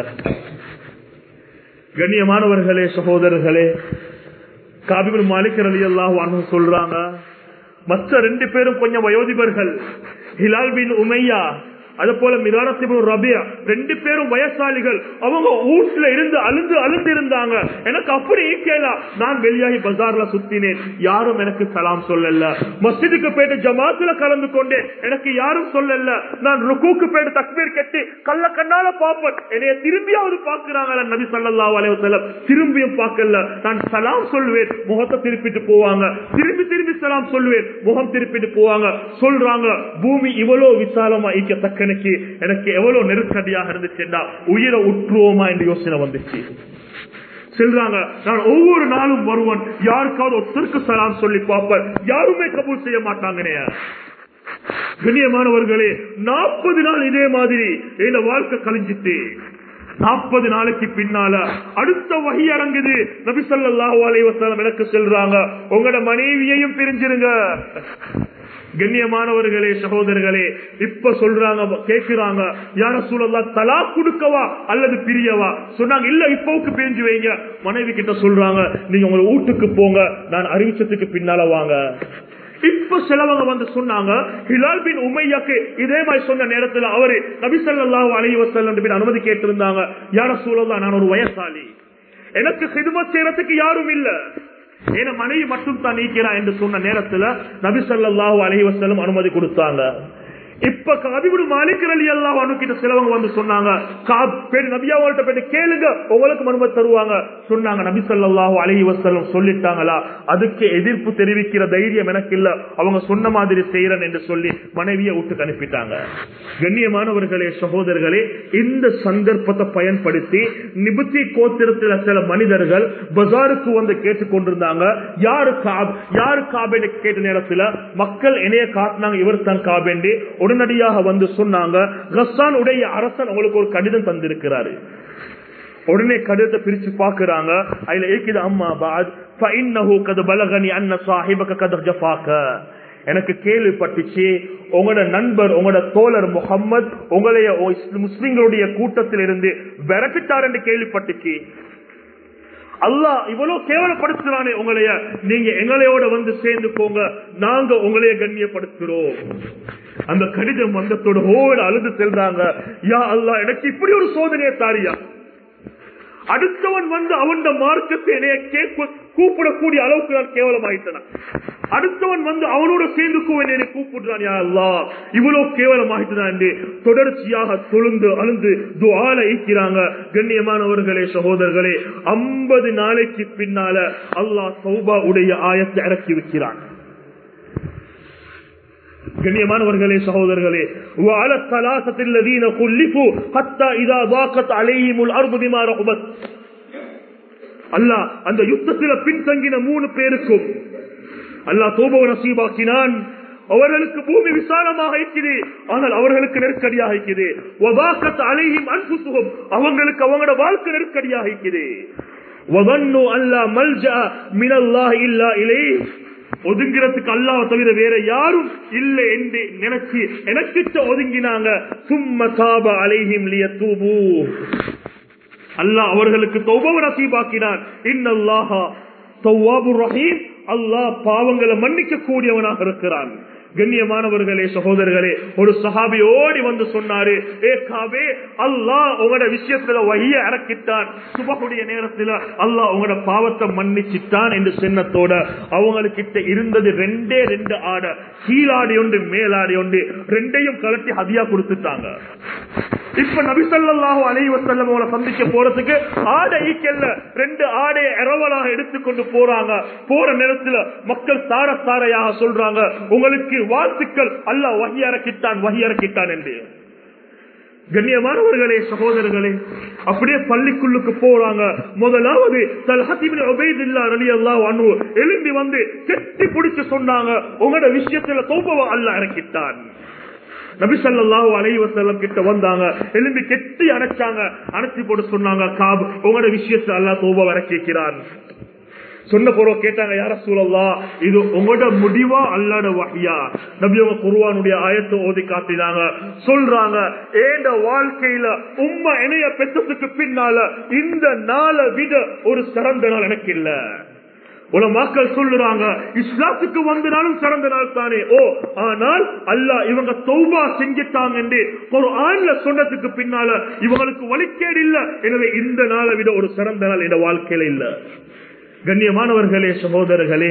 கண்ணியமானவர்களே சகோதரர்களே காபிபின் மாலிக் அலி அல்லாஹ் சொல்றாங்க மற்ற ரெண்டு பேரும் கொஞ்சம் வயோதிபர்கள் ஹிலால் பின் உமையா அது போல மிரானத்திபுன் ரபியா ரெண்டு பேரும் வயசாளிகள் அவங்க வீட்டுல இருந்து அழுந்து அழுந்து இருந்தாங்க எனக்கு அப்படி ஈக்கலா நான் வெளியாகி பஜார்ல சுத்தினேன் யாரும் எனக்கு சலாம் சொல்லல மஸ்ஜிதுக்கு போயிட்டு ஜமாத்துல கலந்து கொண்டேன் எனக்கு யாரும் சொல்லல நான் ருக்குக்கு போயிட்டு தக்பீர் கட்டி கள்ள கண்ணால பாப்பேன் என்னைய திரும்பியாவது பாக்குறாங்க நபி சல்லா அலைவசல்லம் திரும்பியும் பார்க்கல நான் சலாம் சொல்லுவேன் முகத்தை திருப்பிட்டு போவாங்க திரும்பி திரும்பி சலாம் சொல்லுவேன் முகம் திருப்பிட்டு போவாங்க சொல்றாங்க பூமி இவ்வளவு விசாலமா ஈக்கத்தக்க எனக்கு எனக்கு எவ்வளவு நெருக்கடியாக இருந்துச்சுன்னா உயிரை உற்றுவோமா என்று யோசனை வந்துச்சு சொல்றாங்க நான் ஒவ்வொரு நாளும் வருவன் யாருக்காவது ஒருத்தருக்கு சலாம் சொல்லி பார்ப்பேன் யாருமே கபூல் செய்ய மாட்டாங்கனே கண்ணியமானவர்களே நாற்பது நாள் இதே மாதிரி இந்த வாழ்க்கை கழிஞ்சிட்டு நாற்பது நாளைக்கு பின்னால அடுத்த வகை இறங்குது நபிசல்லாஹு அலைவசலம் எனக்கு செல்றாங்க உங்களோட மனைவியையும் பிரிஞ்சிருங்க கண்ணியமானவர்களே சகோதரர்களே இப்ப சொல்றாங்க கேக்குறாங்க யார சூழல்லா தலா கொடுக்கவா அல்லது பிரியவா சொன்னாங்க இல்ல இப்பவுக்கு பிரிஞ்சு வைங்க மனைவி கிட்ட சொல்றாங்க நீங்க உங்க வீட்டுக்கு போங்க நான் அறிவிச்சதுக்கு பின்னால வாங்க இப்ப சிலவங்க வந்து சொன்னாங்க ஹிலால் பின் உமையாக்கு இதே மாதிரி சொன்ன நேரத்தில் அவரு நபிசல்லாஹு அலி வசல்லம் அனுமதி கேட்டிருந்தாங்க யார சூழல்லா நான் ஒரு வயசாளி எனக்கு சிதுமத் செய்யறதுக்கு யாரும் இல்ல என மனைவி மட்டும் தான் நீக்கிறான் என்று சொன்ன நேரத்துல நபிசல்லாஹு அலி வசல்லம் அனுமதி கொடுத்தாங்க இப்ப கதிபுடு மாலிக்கர் அலி எல்லாம் அணுக்கிட்ட சிலவங்க வந்து சொன்னாங்க நபியாவள்கிட்ட போயிட்டு கேளுங்க உங்களுக்கு அனுமதி தருவாங்க சொன்னாங்க நபி சொல்லாஹு அலஹி வசல்லம் சொல்லிட்டாங்களா அதுக்கு எதிர்ப்பு தெரிவிக்கிற தைரியம் எனக்கு இல்ல அவங்க சொன்ன மாதிரி செய்யறேன் என்று சொல்லி மனைவியை விட்டு அனுப்பிட்டாங்க கண்ணியமானவர்களே சகோதரர்களே இந்த சந்தர்ப்பத்தை பயன்படுத்தி நிபுத்தி கோத்திரத்தில் சில மனிதர்கள் பஜாருக்கு வந்து கேட்டுக்கொண்டிருந்தாங்க யாரு காப் யாரு காபேண்டு கேட்ட நேரத்தில் மக்கள் இணைய காட்டினாங்க இவர் தான் காபேண்டி உடனடியாக வந்து சொன்னாங்க கஸ்தான் உடைய அரசன் உங்களுக்கு ஒரு கடிதம் தந்திருக்கிறாரு உடனே கடிதத்தை பிரிச்சு பாக்குறாங்க அதுல இருக்குது அம்மா பாத் கது பலகனி அண்ண சாஹிபக கத ஜஃபாக்க எனக்கு கேள்விப்பட்டுச்சு உங்களோட நண்பர் உங்களோட தோழர் முகம்மது உங்களைய முஸ்லிம்களுடைய கூட்டத்தில் இருந்து விரட்டிட்டார் என்று கேள்விப்பட்டுச்சு அல்லா இவ்வளவு கேவலப்படுத்துறானே உங்களைய நீங்க எங்களையோட வந்து சேர்ந்து போங்க நாங்க உங்களைய கண்ணியப்படுத்துறோம் அந்த கடிதம் வந்தத்தோட ஓட அழுது செல்றாங்க யா அல்லா எனக்கு இப்படி ஒரு சோதனையை தாரியா அடுத்தவன் வந்து அவன் மார்க்கத்தை என்னைய கூப்பிடக்கூடிய அளவுக்கு நான் கேவலமாயிட்டன அடுத்தவன் வந்து அவனோட சேர்ந்து என்னை கூப்பிடுறான் யா அல்லா இவ்வளவு கேவலமாயிட்டான் தொடர்ச்சியாக தொழுந்து அழுந்து துவால ஈக்கிறாங்க கண்ணியமானவர்களே சகோதரர்களே ஐம்பது நாளைக்கு பின்னால அல்லாஹ் சௌபா உடைய ஆயத்தை இறக்கி வைக்கிறான் கண்ணியமானவர்களே சகோதரர்களே وعلى الثلاثه الذين خلفوا حتى اذا ضاقت عليهم الارض بما رحبت அல்லாஹ் அந்த யுத்தத்தில் பின்தங்கின மூணு பேருக்கும் அல்லாஹ் தோபவ நசீபாக்கினான் அவர்களுக்கு பூமி விசாலமாக இருக்குது ஆனால் அவர்களுக்கு நெருக்கடியாக இருக்குது அலையும் அன்புத்துவம் அவங்களுக்கு அவங்களோட வாழ்க்கை நெருக்கடியாக இருக்குது ஒதுங்கிறதுக்கு அல்லாஹ் தவிர வேற யாரும் இல்லை என்று நினைச்சு எனக்கிட்ட ஒதுங்கினாங்க சும்ம காப அலைஹிம் லியத்தூபு அல்லாஹ் அவர்களுக்கு தௌபவ நசீபாக்கினான் இன்னல்லாஹா தௌவாபு ரஹீம் அல்லாஹ் பாவங்களை மன்னிக்க கூடியவனாக இருக்கிறான் கண்ணியமானவர்களே சகோதரர்களே ஒரு சஹாபி ஓடி வந்து சொன்னாரு ஏ காபே அல்லாஹ் உங்களோட விஷயத்துல வகைய இறக்கிட்டான் சுபகுடைய நேரத்துல அல்லாஹ் உங்களோட பாவத்தை மன்னிச்சிட்டான் என்று சின்னத்தோட அவங்களுக்கிட்ட இருந்தது ரெண்டே ரெண்டு ஆடை கீழாடி ஒன்று மேலாடி ஒன்று ரெண்டையும் கலட்டி ஹதியா கொடுத்துட்டாங்க இப்ப நபிசல்லாஹு அலைவசல்லம் அவங்களை சந்திக்க போறதுக்கு ஆடை ஈக்கல்ல ரெண்டு ஆடையை இரவலாக எடுத்துக்கொண்டு போறாங்க போற நேரத்துல மக்கள் தார தாரையாக சொல்றாங்க உங்களுக்கு வாழ்த்துக்கள் அல்ல வகியறக்கிட்டான் வகியறக்கிட்டான் என்று கண்ணியமானவர்களே சகோதரர்களே அப்படியே பள்ளிக்குள்ளுக்கு போறாங்க முதலாவது எழும்பி வந்து கெட்டி பிடிச்சு சொன்னாங்க உங்களோட விஷயத்துல தோப்பவ அல்ல இறக்கிட்டான் நபிசல்லாஹு அலைவசல்லம் கிட்ட வந்தாங்க எலும்பி கெட்டி அணைச்சாங்க அணைச்சி போட்டு சொன்னாங்க காப் உங்களோட விஷயத்தை அல்லா தோப வர கேட்கிறான் சொன்ன பொருள் கேட்டாங்க யார சூழல்லா இது உங்களோட முடிவா அல்லாட வகையா நபி அவங்க குருவானுடைய ஆயத்தை ஓதி காட்டினாங்க சொல்றாங்க ஏண்ட வாழ்க்கையில உம்மா இணைய பெற்றதுக்கு பின்னால இந்த நாளை விட ஒரு சிறந்த நாள் எனக்கு இல்ல உல மக்கள் சொல்லுறாங்க இஸ்லாத்துக்கு வந்த நாளும் சிறந்த நாள் தானே ஓ ஆனால் அல்லாஹ் இவங்க தௌபா செஞ்சிட்டாங்க என்று ஒரு ஆண்ல சொன்னதுக்கு பின்னால இவங்களுக்கு வழிகேடு இல்ல எனவே இந்த நாளை விட ஒரு சிறந்த நாள் இந்த வாழ்க்கையில இல்ல கண்ணியமானவர்களே சகோதரர்களே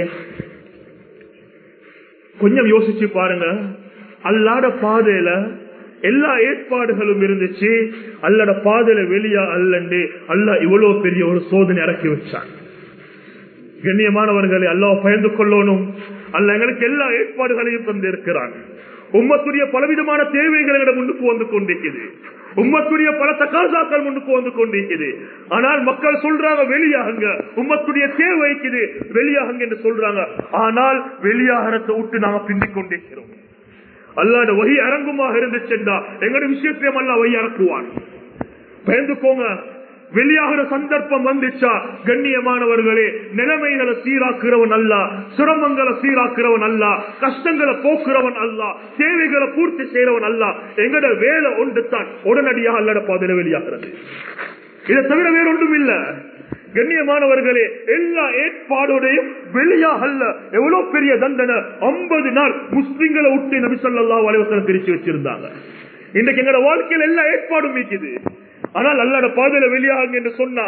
கொஞ்சம் யோசிச்சு பாருங்க அல்லாட பாதையில எல்லா ஏற்பாடுகளும் இருந்துச்சு அல்லாட பாதையில வெளியா அல்லண்டு அல்லா இவ்வளவு பெரிய ஒரு சோதனை இறக்கி வச்சான் கண்ணியமானவர்களை அல்லாஹ் பயந்து கொள்ளணும் அல்ல எங்களுக்கு எல்லா ஏற்பாடுகளையும் தந்திருக்கிறான் உம்மத்துடைய பலவிதமான தேவைகள் எங்களை முன்னுக்கு வந்து கொண்டிருக்குது உம்மத்துடைய பல தக்காசாக்கள் முன்னுக்கு வந்து கொண்டிருக்குது ஆனால் மக்கள் சொல்றாங்க வெளியாகுங்க உம்மத்துடைய தேவைக்குது வெளியாகுங்க என்று சொல்றாங்க ஆனால் வெளியாகிறத விட்டு நாங்க பிந்திக் கொண்டிருக்கிறோம் அல்லாட வகி அரங்குமாக இருந்துச்சுண்டா எங்களோட விஷயத்தையும் அல்ல வகி இறக்குவான் பயந்துக்கோங்க வெளியாகிற சந்தர்ப்பம் வந்துச்சா கண்ணியமானவர்களே நிலைமைகளை சீராக்குறவன் அல்ல சிரமங்களை சீராக்குறவன் அல்ல கஷ்டங்களை போக்குறவன் அல்ல தேவைகளை பூர்த்தி செய்யறவன் அல்ல எங்கட வேலை ஒன்று தான் உடனடியாக அல்லட பாதையில வெளியாகிறது இதை தவிர வேற ஒன்றும் இல்ல கண்ணியமானவர்களே எல்லா ஏற்பாடோடையும் வெளியாக அல்ல எவ்வளவு பெரிய தண்டனை ஐம்பது நாள் முஸ்லிம்களை விட்டு நபிசல்லா வலைவசனம் பிரிச்சு வச்சிருந்தாங்க இன்றைக்கு எங்களோட வாழ்க்கையில் எல்லா ஏற்பாடும் மீக்குது ஆனால் அல்லாட பாதையில வெளியாகுங்க என்று சொன்னா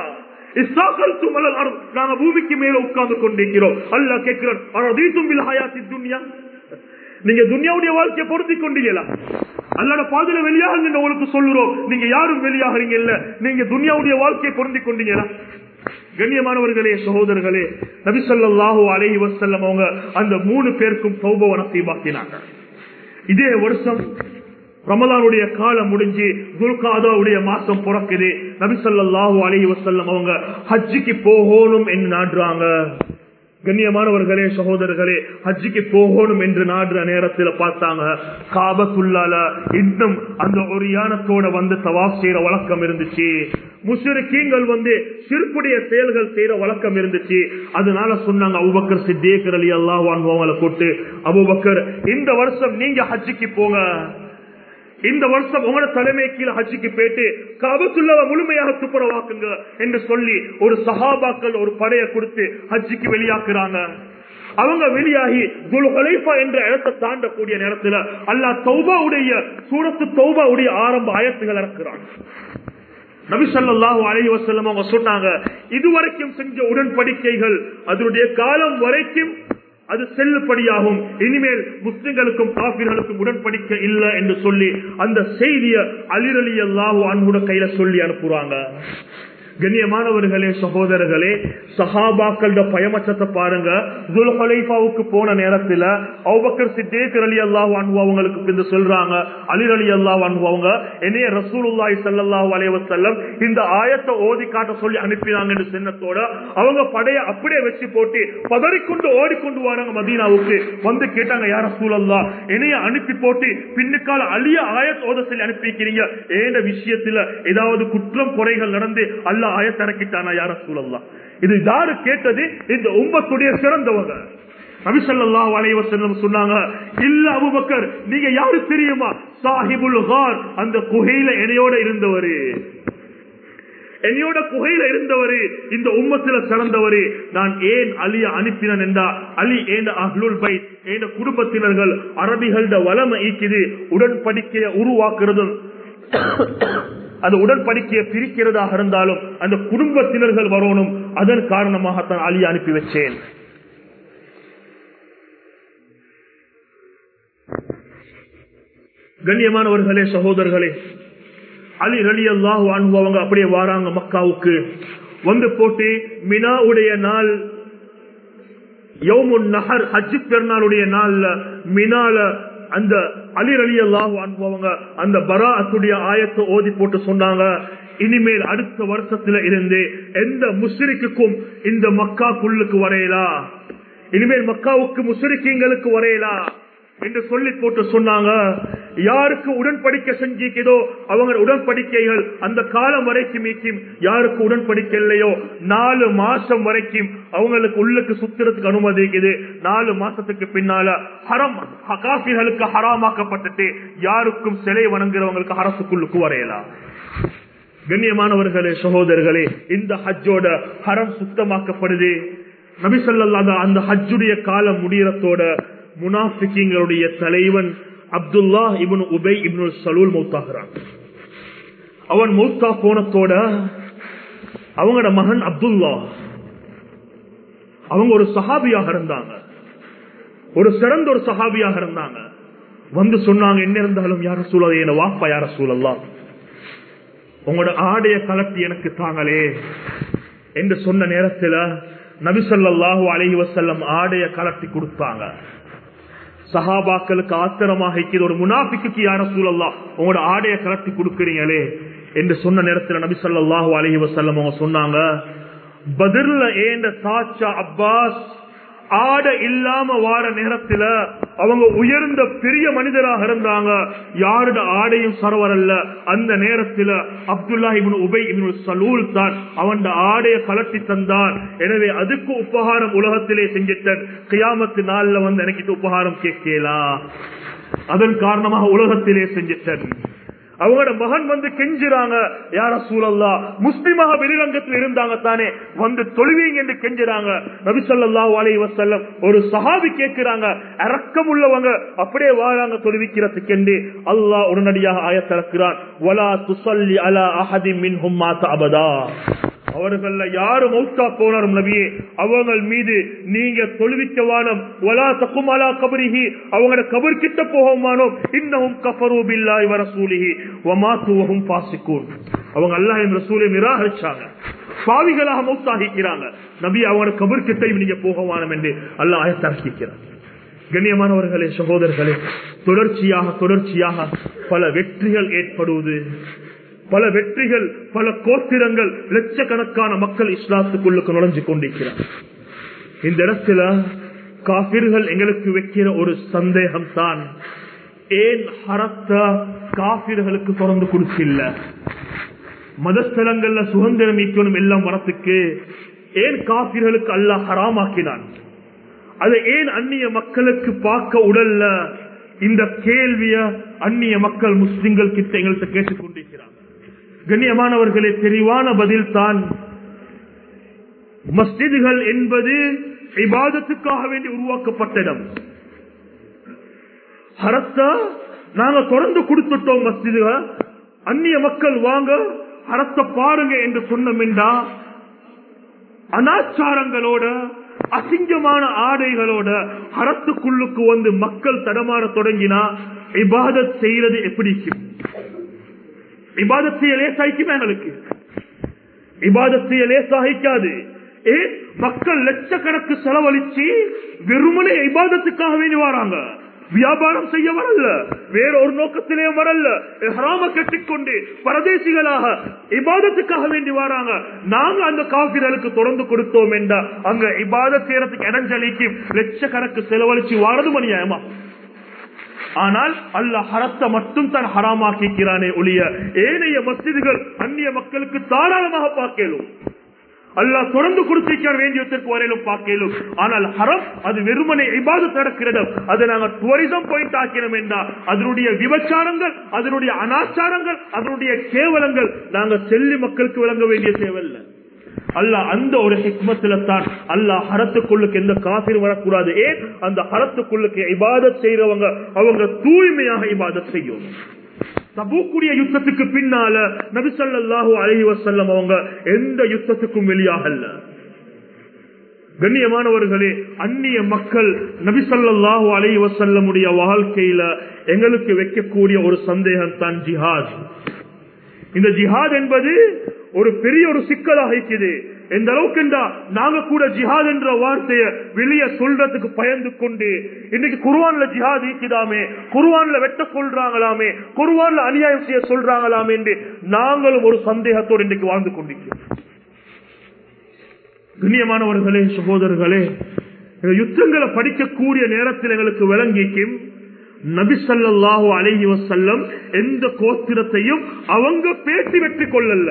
நாங்க பூமிக்கு மேல உட்கார்ந்து கொண்டிருக்கிறோம் அல்லா கேட்கிறோம் துன்யா நீங்க துன்யாவுடைய வாழ்க்கையை பொருத்தி கொண்டீங்களா அல்லாட பாதையில வெளியாகுங்க உங்களுக்கு சொல்லுறோம் நீங்க யாரும் வெளியாகிறீங்க இல்ல நீங்க துன்யாவுடைய வாழ்க்கையை பொருந்தி கொண்டீங்களா கண்ணியமானவர்களே சகோதரர்களே நபிசல்லாஹூ அலைஹி வசல்லம் அவங்க அந்த மூணு பேருக்கும் சௌபவனத்தை பாக்கினாங்க இதே வருஷம் ரமலானுடைய காலம் முடிஞ்சு துல்காதாவுடைய மாசம் பிறக்குது நபிசல்லாஹு அலஹி வசல்லம் அவங்க ஹஜ்ஜிக்கு போகணும் என்று நாடுறாங்க கண்ணியமானவர்களே சகோதரர்களே ஹஜ்ஜிக்கு போகணும் என்று நாடுற நேரத்தில் பார்த்தாங்க காபத்துள்ளால இன்னும் அந்த ஒரு யானத்தோட வந்து தவாப் செய்யற வழக்கம் இருந்துச்சு முஷரிக்கீங்கள் வந்து சிறுப்புடைய செயல்கள் செய்யற வழக்கம் இருந்துச்சு அதனால சொன்னாங்க அபுபக்கர் சித்தேக்கர் அலி அல்லாஹ் அவங்களை கூட்டு அபுபக்கர் இந்த வருஷம் நீங்க ஹஜ்ஜிக்கு போங்க இந்த வருஷம் உங்களோட தலைமை கீழே ஹஜ்ஜிக்கு போயிட்டு காபத்துள்ளவ முழுமையாக துப்புரவாக்குங்க என்று சொல்லி ஒரு சஹாபாக்கள் ஒரு படையை கொடுத்து ஹஜ்ஜிக்கு வெளியாக்குறாங்க அவங்க வெளியாகி குல்ஹலைஃபா என்ற இடத்தை தாண்டக்கூடிய நேரத்தில் அல்லா தௌபாவுடைய சூரத்து தௌபாவுடைய ஆரம்ப ஆயத்துகள் இறக்குறாங்க நபிசல்லாஹு அலி வசல்லம் அவங்க சொன்னாங்க இதுவரைக்கும் செஞ்ச உடன்படிக்கைகள் அதனுடைய காலம் வரைக்கும் அது செல்லுபடியாகும் இனிமேல் முஸ்லிம்களுக்கும் காபிர்களுக்கும் உடன்படிக்கை இல்லை என்று சொல்லி அந்த செய்திய அலிரலி அல்லாஹு அன்புட கையில சொல்லி அனுப்புறாங்க கண்ணியமானவர்களே சகோதரர்களே சஹாபாக்களோட பயமச்சத்தை பாருங்க துல்ஹலைஃபாவுக்கு போன நேரத்துல அவுபக்கர் சித்தேக்கர் அலி அல்லாஹ் அன்பு அவங்களுக்கு பிந்து சொல்றாங்க அலிர் அலி அல்லாஹ் அன்பு அவங்க என்னைய ரசூலுல்லாஹி ஸல்லல்லாஹு அலைஹி வஸல்லம் இந்த ஆயத்தை ஓதி காட்ட சொல்லி அனுப்பினாங்க என்று சின்னத்தோட அவங்க படைய அப்படியே வச்சு போட்டு பதறிக்கொண்டு ஓடிக்கொண்டு வராங்க மதீனாவுக்கு வந்து கேட்டாங்க யார சூழல்லா என்னைய அனுப்பி போட்டு பின்னுக்கால அழிய ஆயத் ஓத சொல்லி அனுப்பிக்கிறீங்க ஏந்த விஷயத்துல ஏதாவது குற்றம் குறைகள் நடந்து அல்ல ஆயத்திறக்கிட்டானா யார சூழல்லாம் இது யாரு கேட்டது இந்த உம்மத்துடைய சிறந்தவங்க நபிசல்லா அலைவசல்லம் சொன்னாங்க இல்ல அபுபக்கர் நீங்க யாரு தெரியுமா சாஹிபுல் ஹார் அந்த குகையில என்னையோட இருந்தவரு என்னையோட குகையில இருந்தவரு இந்த உம்மத்துல சிறந்தவரு நான் ஏன் அலிய அனுப்பினேன் என்றா அலி ஏண்ட அஹ்லுல் பை ஏண்ட குடும்பத்தினர்கள் அரபிகளோட வளமை ஈக்குது உடன்படிக்கையை உருவாக்குறதும் அந்த உடன்படிக்கையை பிரிக்கிறதாக இருந்தாலும் அந்த குடும்பத்தினர்கள் வரணும் அதன் காரணமாகத்தான் அலி அனுப்பி வச்சேன் கண்ணியமானவர்களே சகோதரர்களே அலி ரலி அல்லாஹு அவங்க அப்படியே வாராங்க மக்காவுக்கு வந்து போட்டு மினாவுடைய நாள் யௌமுன் நகர் ஹஜ்ஜி பெருநாளுடைய நாள்ல மினால அந்த அலி அலி அல்லாஹு அனுபவங்க அந்த பராத்துடைய ஆயத்தை ஓதி போட்டு சொன்னாங்க இனிமேல் அடுத்த வருஷத்துல இருந்து எந்த முஸ்ரிக்குக்கும் இந்த மக்காக்குள்ளுக்கு வரையலா இனிமேல் மக்காவுக்கு முஸ்ரிக்கீங்களுக்கு வரையலா என்று சொல்லி போட்டு சொன்னாங்க யாருக்கு உடன்படிக்கை செஞ்சிக்குதோ அவங்க உடன்படிக்கைகள் அந்த காலம் வரைக்கும் மீக்கும் யாருக்கு உடன்படிக்கை இல்லையோ நாலு மாசம் வரைக்கும் அவங்களுக்கு உள்ளுக்கு சுத்துறதுக்கு அனுமதி இருக்குது நாலு மாசத்துக்கு பின்னால ஹரம் காசிகளுக்கு ஹராமாக்கப்பட்டுட்டு யாருக்கும் சிலை வணங்குறவங்களுக்கு அரசுக்குள்ளுக்கு வரையலாம் கண்ணியமானவர்களே சகோதரர்களே இந்த ஹஜ்ஜோட ஹரம் சுத்தமாக்கப்படுது நபிசல்லா அந்த ஹஜ்ஜுடைய காலம் முடியறத்தோட முனாஃபிக்கிங்களுடைய தலைவன் அப்துல்லா இபுன் உபை இப்னு சலூல் மௌத்தாகிறான் அவன் மௌத்தா போனத்தோட அவங்களோட மகன் அப்துல்லா அவங்க ஒரு சஹாபியாக இருந்தாங்க ஒரு சிறந்த ஒரு சஹாபியாக இருந்தாங்க வந்து சொன்னாங்க என்ன இருந்தாலும் யார சூழல் என்ன வாப்பா யார சூழல்லாம் உங்களோட ஆடைய கலட்டி எனக்கு தாங்களே என்று சொன்ன நேரத்தில் நபிசல்லாஹு அலஹி வசல்லம் ஆடைய கலட்டி கொடுத்தாங்க சஹாபாக்களுக்கு ஆத்திரமாக இருக்கிற ஒரு முனாபிக்கு யார சூழல்லாம் உங்களோட ஆடைய கலட்டி கொடுக்கிறீங்களே என்று சொன்ன நேரத்தில் நபி சொல்லாஹு அலஹி வசல்லம் அவங்க சொன்னாங்க பதிர்ல ஏண்ட சாச்சா அப்பாஸ் ஆட இல்லாம வார நேரத்துல அவங்க உயர்ந்த பெரிய மனிதராக இருந்தாங்க யாருட ஆடையும் சரவர் அல்ல அந்த நேரத்துல அப்துல்லா இவனு உபை இவனு சலூல் தான் அவன் ஆடைய கலட்டி தந்தான் எனவே அதுக்கு உபகாரம் உலகத்திலே செஞ்சிட்டன் கியாமத்து நாள்ல வந்து எனக்கு உபகாரம் கேட்கலாம் அதன் காரணமாக உலகத்திலே செஞ்சிட்டன் அவங்களோட மகன் வந்து கெஞ்சுறாங்க யார சூழல்லா முஸ்லிமாக வெளிரங்கத்தில் இருந்தாங்க தானே வந்து தொழுவீங்க என்று கெஞ்சுறாங்க நபிசல்லா அலை வசல்லம் ஒரு சஹாபி கேட்கிறாங்க இறக்கம் உள்ளவங்க அப்படியே வாழாங்க தொழுவிக்கிறதுக்கு என்று அல்லாஹ் உடனடியாக ஆயத்திறக்கிறான் வலா துசல்லி அலா அஹதி மின் ஹும்மாத்த அபதா அவர்கள யாரு மௌத்தா போனாரும் நபியே அவங்க மீது நீங்க தொழுவிக்க வானம் வலா தக்குமாலா கபரிஹி அவங்களோட கபர் கிட்ட போகமானோம் இன்னமும் கஃபரு பில்லாஹி வ ரசூலிஹி வ மாத்துவஹும் ஃபாசிகூன் அவங்க அல்லாஹ்வின் ரசூலை நிராகரிச்சாங்க பாவிகளாக மௌத்தாகிக்கிறாங்க நபி அவங்களோட கபர் கிட்ட நீங்க போகவானம் என்று அல்லாஹ் ஆயத்தாக்கிக்கிறார் கண்ணியமானவர்களே சகோதரர்களே தொடர்ச்சியாக தொடர்ச்சியாக பல வெற்றிகள் ஏற்படுவது பல வெற்றிகள் பல கோத்திரங்கள் லட்சக்கணக்கான மக்கள் இஸ்லாத்துக்குள்ளுக்கு நுழைஞ்சு கொண்டிருக்கிறார் இந்த இடத்துல காபிர்கள் எங்களுக்கு வைக்கிற ஒரு சந்தேகம் தான் ஏன் ஹரத்த காபிர்களுக்கு தொடர்ந்து கொடுக்கல மதஸ்தலங்கள்ல சுதந்திரம் ஈக்கணும் எல்லாம் வரத்துக்கு ஏன் காபிர்களுக்கு அல்லாஹ் ஹராமாக்கினான் அதை ஏன் அந்நிய மக்களுக்கு பார்க்க உடல்ல இந்த கேள்விய அந்நிய மக்கள் முஸ்லிம்கள் கிட்ட எங்கள்கிட்ட கேட்டுக்கொண்டிருக்கிறாங்க கண்ணியமானவர்களே தெளிவான பதில் தான் மஸ்ஜிதுகள் என்பது இபாதத்துக்காக வேண்டி உருவாக்கப்பட்ட இடம் ஹரத்தா நாங்க தொடர்ந்து கொடுத்துட்டோம் மஸ்ஜிதுகள் அந்நிய மக்கள் வாங்க ஹரத்த பாருங்க என்று சொன்னமெண்டா அனாச்சாரங்களோட அசிங்கமான ஆடைகளோட ஹரத்துக்குள்ளுக்கு வந்து மக்கள் தடமாற தொடங்கினா இபாதத் செய்யறது எப்படி இபாதத்தைய லேசாய்க்குமே எங்களுக்கு இபாதத்தைய லேசாகிக்காது ஏன் மக்கள் லட்சக்கணக்கு செலவழிச்சு வெறுமனே இபாதத்துக்காக வேண்டி வராங்க வியாபாரம் செய்ய வரல வேற ஒரு நோக்கத்திலே வரல ஹராம கட்டிக்கொண்டு பரதேசிகளாக இபாதத்துக்காக வேண்டி வராங்க நாங்க அந்த காப்பிரலுக்கு தொடர்ந்து கொடுத்தோம் என்றா அங்க இபாதத் செய்யறதுக்கு இடஞ்சலிக்கு லட்சக்கணக்கு செலவழிச்சு வாரது மணியாயமா ஆனால் அல்ல ஹரத்தை மட்டும் தான் ஹராமாக்கிறானே ஒழிய ஏனைய மசிதிகள் அந்நிய மக்களுக்கு தாராளமாக பார்க்கலும் அல்லாஹ் தொடர்ந்து கொடுத்திருக்க வேண்டியதற்கு வரையிலும் பார்க்கலும் ஆனால் ஹரம் அது வெறுமனை இபாது நடக்கிறது அதை நாங்கள் டூரிசம் பாயிண்ட் ஆக்கிறோம் என்றால் அதனுடைய விபச்சாரங்கள் அதனுடைய அனாச்சாரங்கள் அதனுடைய கேவலங்கள் நாங்கள் செல்லி மக்களுக்கு விளங்க வேண்டிய தேவையில்லை அல்லாஹ் அந்த ஒரு ஹிக்மத்துல தான் அல்லாஹ் ஹரத்துக்குள்ளுக்கு எந்த காசிர் வரக்கூடாது ஏன் அந்த ஹரத்துக்குள்ளுக்கு இபாதத் செய்யறவங்க அவங்க தூய்மையாக இபாதத் செய்யும் தபூக்குடைய யுத்தத்துக்கு பின்னால நபிசல்லாஹூ அலஹி வசல்லம் அவங்க எந்த யுத்தத்துக்கும் வெளியாகல கண்ணியமானவர்களே அந்நிய மக்கள் நபிசல்லாஹு அலஹி வசல்லமுடைய வாழ்க்கையில எங்களுக்கு வைக்கக்கூடிய ஒரு சந்தேகம் தான் ஜிஹாத் இந்த ஜிஹாத் என்பது ஒரு பெரிய ஒரு சிக்கலாக இருக்குது எந்த அளவுக்கு நாங்க கூட ஜிஹாத் என்ற வார்த்தையை வெளியே சொல்றதுக்கு பயந்து கொண்டு இன்னைக்கு குருவான்ல ஜிஹாத் ஈக்குதாமே குருவான்ல வெட்ட சொல்றாங்களாமே குருவான்ல அநியாயம் செய்ய சொல்றாங்களாமே என்று நாங்களும் ஒரு சந்தேகத்தோடு இன்னைக்கு வாழ்ந்து கொண்டிருக்கிறோம் கண்ணியமானவர்களே சகோதரர்களே யுத்தங்களை படிக்கக்கூடிய நேரத்தில் எங்களுக்கு விளங்கிக்கும் நபி ஸல்லல்லாஹு அலைஹி வஸல்லம் எந்த கோத்திரத்தையும் அவங்க பேசி வெற்றி கொள்ளல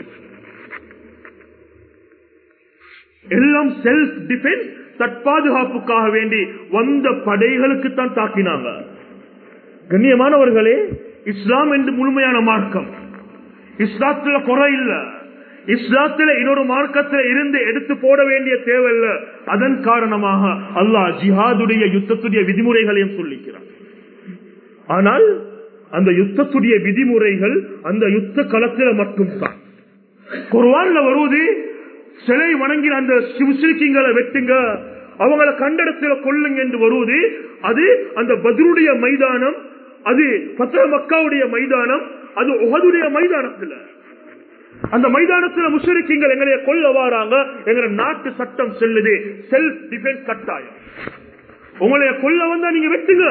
எல்லாம் செல்ஃப் டிஃபென்ஸ் தற்பாதுகாப்புக்காக வேண்டி வந்த படைகளுக்கு தான் தாக்கினாங்க கண்ணியமானவர்களே இஸ்லாம் என்று முழுமையான மார்க்கம் இஸ்லாத்துல குறை இல்ல இஸ்லாத்துல இன்னொரு மார்க்கத்துல இருந்து எடுத்து போட வேண்டிய தேவையில்ல அதன் காரணமாக அல்லாஹ் ஜிஹாதுடைய யுத்தத்துடைய விதிமுறைகளையும் சொல்லிக்கிறான் ஆனால் அந்த யுத்தத்துடைய விதிமுறைகள் அந்த யுத்த களத்துல மட்டும்தான் குர்வான்ல வருவது சிலை வணங்கின அந்த சிறுக்கிங்களை வெட்டுங்க அவங்கள கண்டடத்துல கொள்ளுங்க என்று வருவது அது அந்த பத்ருடைய மைதானம் அது பத்திர மக்காவுடைய மைதானம் அது உகதுடைய மைதானத்துல அந்த மைதானத்துல முஷரிக்கிங்கள் எங்களைய கொல்ல வாராங்க எங்களை நாட்டு சட்டம் செல்லுது செல்ஃப் டிஃபென்ஸ் கட்டாயம் உங்களைய கொல்ல வந்தா நீங்க வெட்டுங்க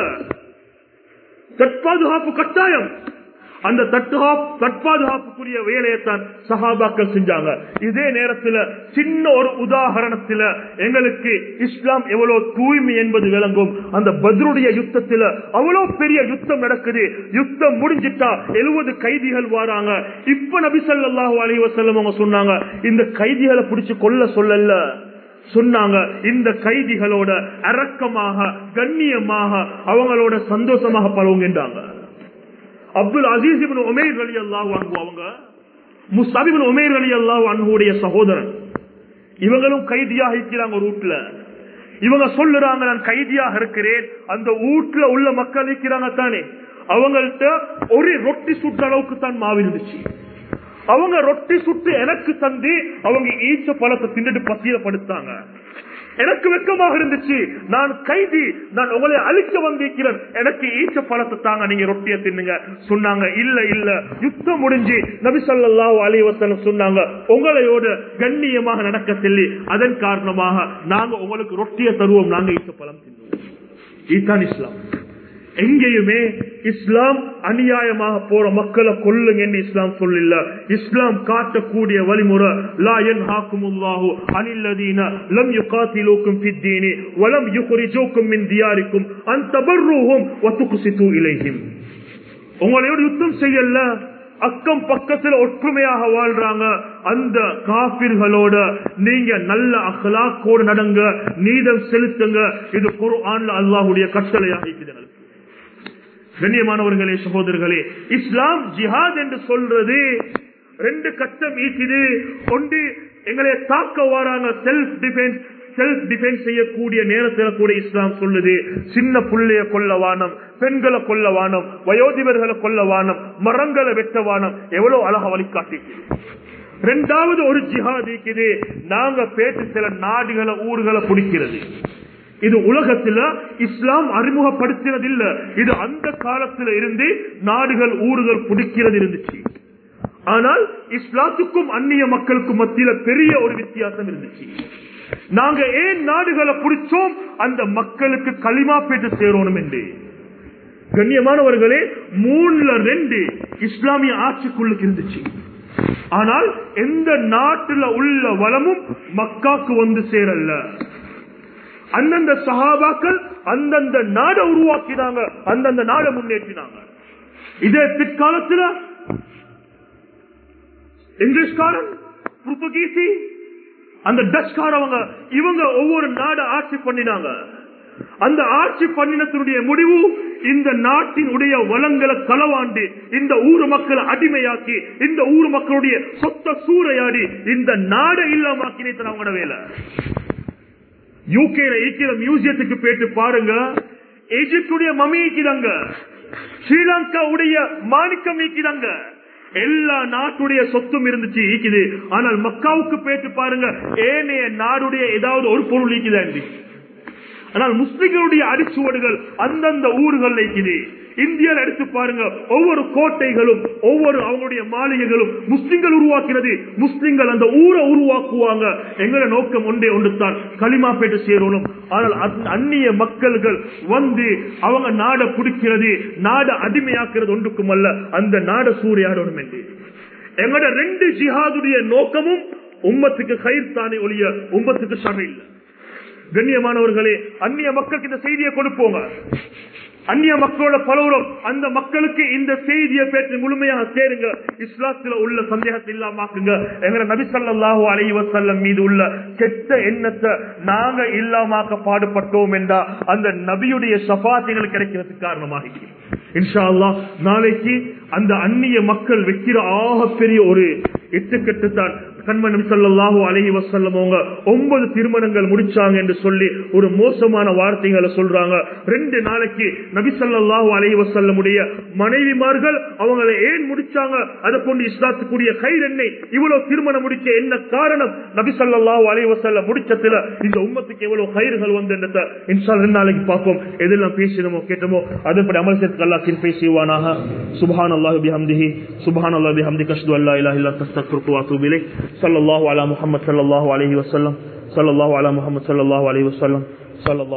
தற்பாதுகாப்பு கட்டாயம் அந்த தற்பாதுகாப்புக்குரிய வேலையைத்தான் சஹாபாக்கள் செஞ்சாங்க இதே நேரத்தில் சின்ன ஒரு உதாரணத்தில் எங்களுக்கு இஸ்லாம் எவ்வளவு தூய்மை என்பது விளங்கும் அந்த பத்ருடைய யுத்தத்தில் அவ்வளவு பெரிய யுத்தம் நடக்குது யுத்தம் முடிஞ்சிட்டா எழுபது கைதிகள் வராங்க இப்ப நபி ஸல்லல்லாஹு அலைஹி வஸல்லம் அவங்க சொன்னாங்க இந்த கைதிகளை பிடிச்சு கொல்ல சொல்லல சொன்னாங்க இந்த கைதிகளோட அரக்கமாக கண்ணியமாக அவங்களோட சந்தோஷமாக பழவுங்கன்றாங்க அப்துல் அசீஸ் இப்னு உமைர் அலி அல்லாஹ் அவங்க முஸ்தாபிபின் உமைர் அலி அல்லாஹ் அன்ஹுடைய சகோதரன் இவங்களும் கைதியாக இருக்கிறாங்க ஒரு வீட்டுல இவங்க சொல்லுறாங்க நான் கைதியாக இருக்கிறேன் அந்த வீட்டுல உள்ள மக்கள் இருக்கிறாங்க தானே அவங்கள்ட்ட ஒரு ரொட்டி சுற்ற அளவுக்கு தான் மாவு இருந்துச்சு அவங்க ரொட்டி சுட்டு எனக்கு தந்து அவங்க ஈச்ச பழத்தை தின்னுட்டு பசியில படுத்தாங்க எனக்கு வெக்கமாக இருந்துச்சு நான் கைதி நான் உங்களை அழிக்க வந்திருக்கிறேன் எனக்கு ஈச்ச பழத்தை தாங்க நீங்க ரொட்டிய தின்னுங்க சொன்னாங்க இல்ல இல்ல யுத்தம் முடிஞ்சு நபி ஸல்லல்லாஹு அலைஹி வஸல்லம் சொன்னாங்க உங்களையோட கண்ணியமாக நடக்க சொல்லி அதன் காரணமாக நாங்க உங்களுக்கு ரொட்டிய தருவோம் நாங்க ஈச்ச பழம் தின்னுவோம் இதுதான் இஸ்லாம் எங்கேயுமே இஸ்லாம் அநியாயமாக போற மக்களை கொல்லுங்க என்று இஸ்லாம் சொல்லல இஸ்லாம் காட்டக்கூடிய வழிமுறை லா யன்ஹாக்குமுல்லாஹு அனில்லதீன லம் யுகாத்திலூக்கும் ஃபித்தீனி வலம் யுக்ரிஜூக்கும் மின் தியாரிக்கும் அன் தபர்ருஹும் வ துக்ஸிது இலைஹிம் உங்களோட யுத்தம் செய்யல அக்கம் பக்கத்துல ஒற்றுமையாக வாழ்றாங்க அந்த காபிர்களோட நீங்க நல்ல அஹ்லாக்கோடு நடங்க நீதம் செலுத்துங்க இது குர்ஆன்ல அல்லாஹ்வுடைய கட்டளையாக இருக்குது கண்ணியமானவர்களே சகோதரர்களே இஸ்லாம் ஜிஹாத் என்று சொல்றது ரெண்டு கட்டம் ஈக்குது ஒன்று எங்களை தாக்க வாராங்க செல்ஃப் டிஃபென்ஸ் செல்ஃப் டிஃபென்ஸ் செய்யக்கூடிய நேரத்தில் கூட இஸ்லாம் சொல்லுது சின்ன புள்ளைய கொல்லவானம் பெண்களை கொல்லவானம் வயோதிபர்களை கொல்லவானம் மரங்களை வெட்டவானம் எவ்வளவு அழக வழிகாட்டிக்கு ரெண்டாவது ஒரு ஜிஹாத் இருக்குது நாங்க பேச்சு சில நாடுகளை ஊர்களை பிடிக்கிறது இது உலகத்துல இஸ்லாம் அறிமுகப்படுத்தினது இல்ல இது அந்த காலத்துல இருந்து நாடுகள் ஊர்கள் பிடிக்கிறது இருந்துச்சு ஆனால் இஸ்லாத்துக்கும் அந்நிய மக்களுக்கும் மத்தியில பெரிய ஒரு வித்தியாசம் இருந்துச்சு நாங்க ஏன் நாடுகளை பிடிச்சோம் அந்த மக்களுக்கு களிமா பேட்டு சேரணும் என்று கண்ணியமானவர்களே மூணுல ரெண்டு இஸ்லாமிய ஆட்சிக்குள்ளுக்கு இருந்துச்சு ஆனால் எந்த நாட்டுல உள்ள வளமும் மக்காக்கு வந்து சேரல்ல அந்தந்த சகாபாக்கள் அந்தந்த நாடை உருவாக்கினாங்க அந்தந்த நாடை முன்னேற்றினாங்க இதே பிற்காலத்தில் இங்கிலீஷ்காரன் புர்த்துகீசி அந்த டச்காரவங்க இவங்க ஒவ்வொரு நாடை ஆட்சி பண்ணினாங்க அந்த ஆட்சி பண்ணினத்தினுடைய முடிவு இந்த நாட்டின் உடைய வளங்களை களவாண்டு இந்த ஊர் மக்களை அடிமையாக்கி இந்த ஊர் மக்களுடைய சொத்த சூறையாடி இந்த நாடை இல்லாமக்கினே அவங்களோட வேலை யூகேல இருக்கிற மியூசியத்துக்கு போயிட்டு பாருங்க எஜிப்டுடைய மமி ஈக்குதாங்க ஸ்ரீலங்கா உடைய மாணிக்கம் ஈக்குதாங்க எல்லா நாட்டுடைய சொத்தும் இருந்துச்சு ஈக்குது ஆனால் மக்காவுக்கு போயிட்டு பாருங்க ஏனைய நாடுடைய ஏதாவது ஒரு பொருள் ஈக்குதான் ஆனால் முஸ்லிம்களுடைய அடிச்சுவடுகள் அந்தந்த ஊர்கள் இருக்குது இந்தியாவில் எடுத்து பாருங்க ஒவ்வொரு கோட்டைகளும் ஒவ்வொரு அவங்களுடைய மாளிகைகளும் முஸ்லிம்கள் உருவாக்கிறது முஸ்லிம்கள் அந்த ஊரை உருவாக்குவாங்க எங்கள நோக்கம் ஒன்றே ஒன்று தான் களிமா பேட்டு சேரணும் ஆனால் அந்நிய மக்கள்கள் வந்து அவங்க நாடை பிடிக்கிறது நாடை அடிமையாக்குறது ஒன்றுக்கும் அல்ல அந்த நாடை சூறையாடணும் என்று எங்களோட ரெண்டு ஜிஹாதுடைய நோக்கமும் உம்மத்துக்கு கயிர் தானே ஒழிய உம்மத்துக்கு சமை இல்லை கண்ணியமானவர்களே அந்நிய மக்களுக்கு இந்த செய்தியை கொடுப்போங்க அந்நிய மக்களோட பலவரும் அந்த மக்களுக்கு இந்த செய்தியை பேற்றி முழுமையாக சேருங்க இஸ்லாத்துல உள்ள சந்தேகத்தை இல்லாமாக்குங்க எங்க நபி ஸல்லல்லாஹு அலைஹி வஸல்லம் மீது உள்ள கெட்ட எண்ணத்தை நாங்க இல்லாமாக்க பாடுபட்டோம் என்றா அந்த நபியுடைய ஷஃபாத்துகள் கிடைக்கிறதுக்கு காரணமாக இன்ஷா அல்லாஹ் நாளைக்கு அந்த அந்நிய மக்கள் வைக்கிற ஆக பெரிய ஒரு எட்டுக்கட்டு தான் கண்மன் நபி ஸல்லல்லாஹு அலைஹி வஸல்லம் அவங்க ஒன்பது திருமணங்கள் முடிச்சாங்க என்று சொல்லி ஒரு மோசமான வார்த்தைகளை சொல்றாங்க ரெண்டு நாளைக்கு நபி ஸல்லல்லாஹு அலைஹி வஸல்லமுடைய மனைவிமார்கள் அவங்களை ஏன் முடிச்சாங்க அதை கொண்டு இஸ்லாத்துக்குரிய கைர் என்னை இவ்வளவு திருமணம் முடிக்க என்ன காரணம் நபி ஸல்லல்லாஹு அலைஹி வஸல்லம் முடிச்சதுல இந்த உம்மத்துக்கு எவ்வளவு கைர்கள் வந்து என்றத இன்ஷா ரெண்டு நாளைக்கு பார்ப்போம் எதெல்லாம் பேசினோமோ கேட்டோமோ அதன்படி அமல் செய்து அல்லாஹ்வின் பேசிவானாக சுப்ஹானல்லாஹி பிஹம்திஹி சுப்ஹானல்லாஹி பிஹம்திக அஷ்ஹது அல்லா இலாஹ இல்லா அன்த அஸ்தக்ஃபிருக வ அத்தூபு இலைக் ஸல்லல்லாஹு அலா முஹம்மத் ஸல்லல்லாஹு அலைஹி வஸல்லம் ஸல்லல்லாஹு அலா முஹம்மத் ஸல்லல்லாஹு அலைஹி வஸல்லம் ஸல்லல்லாஹு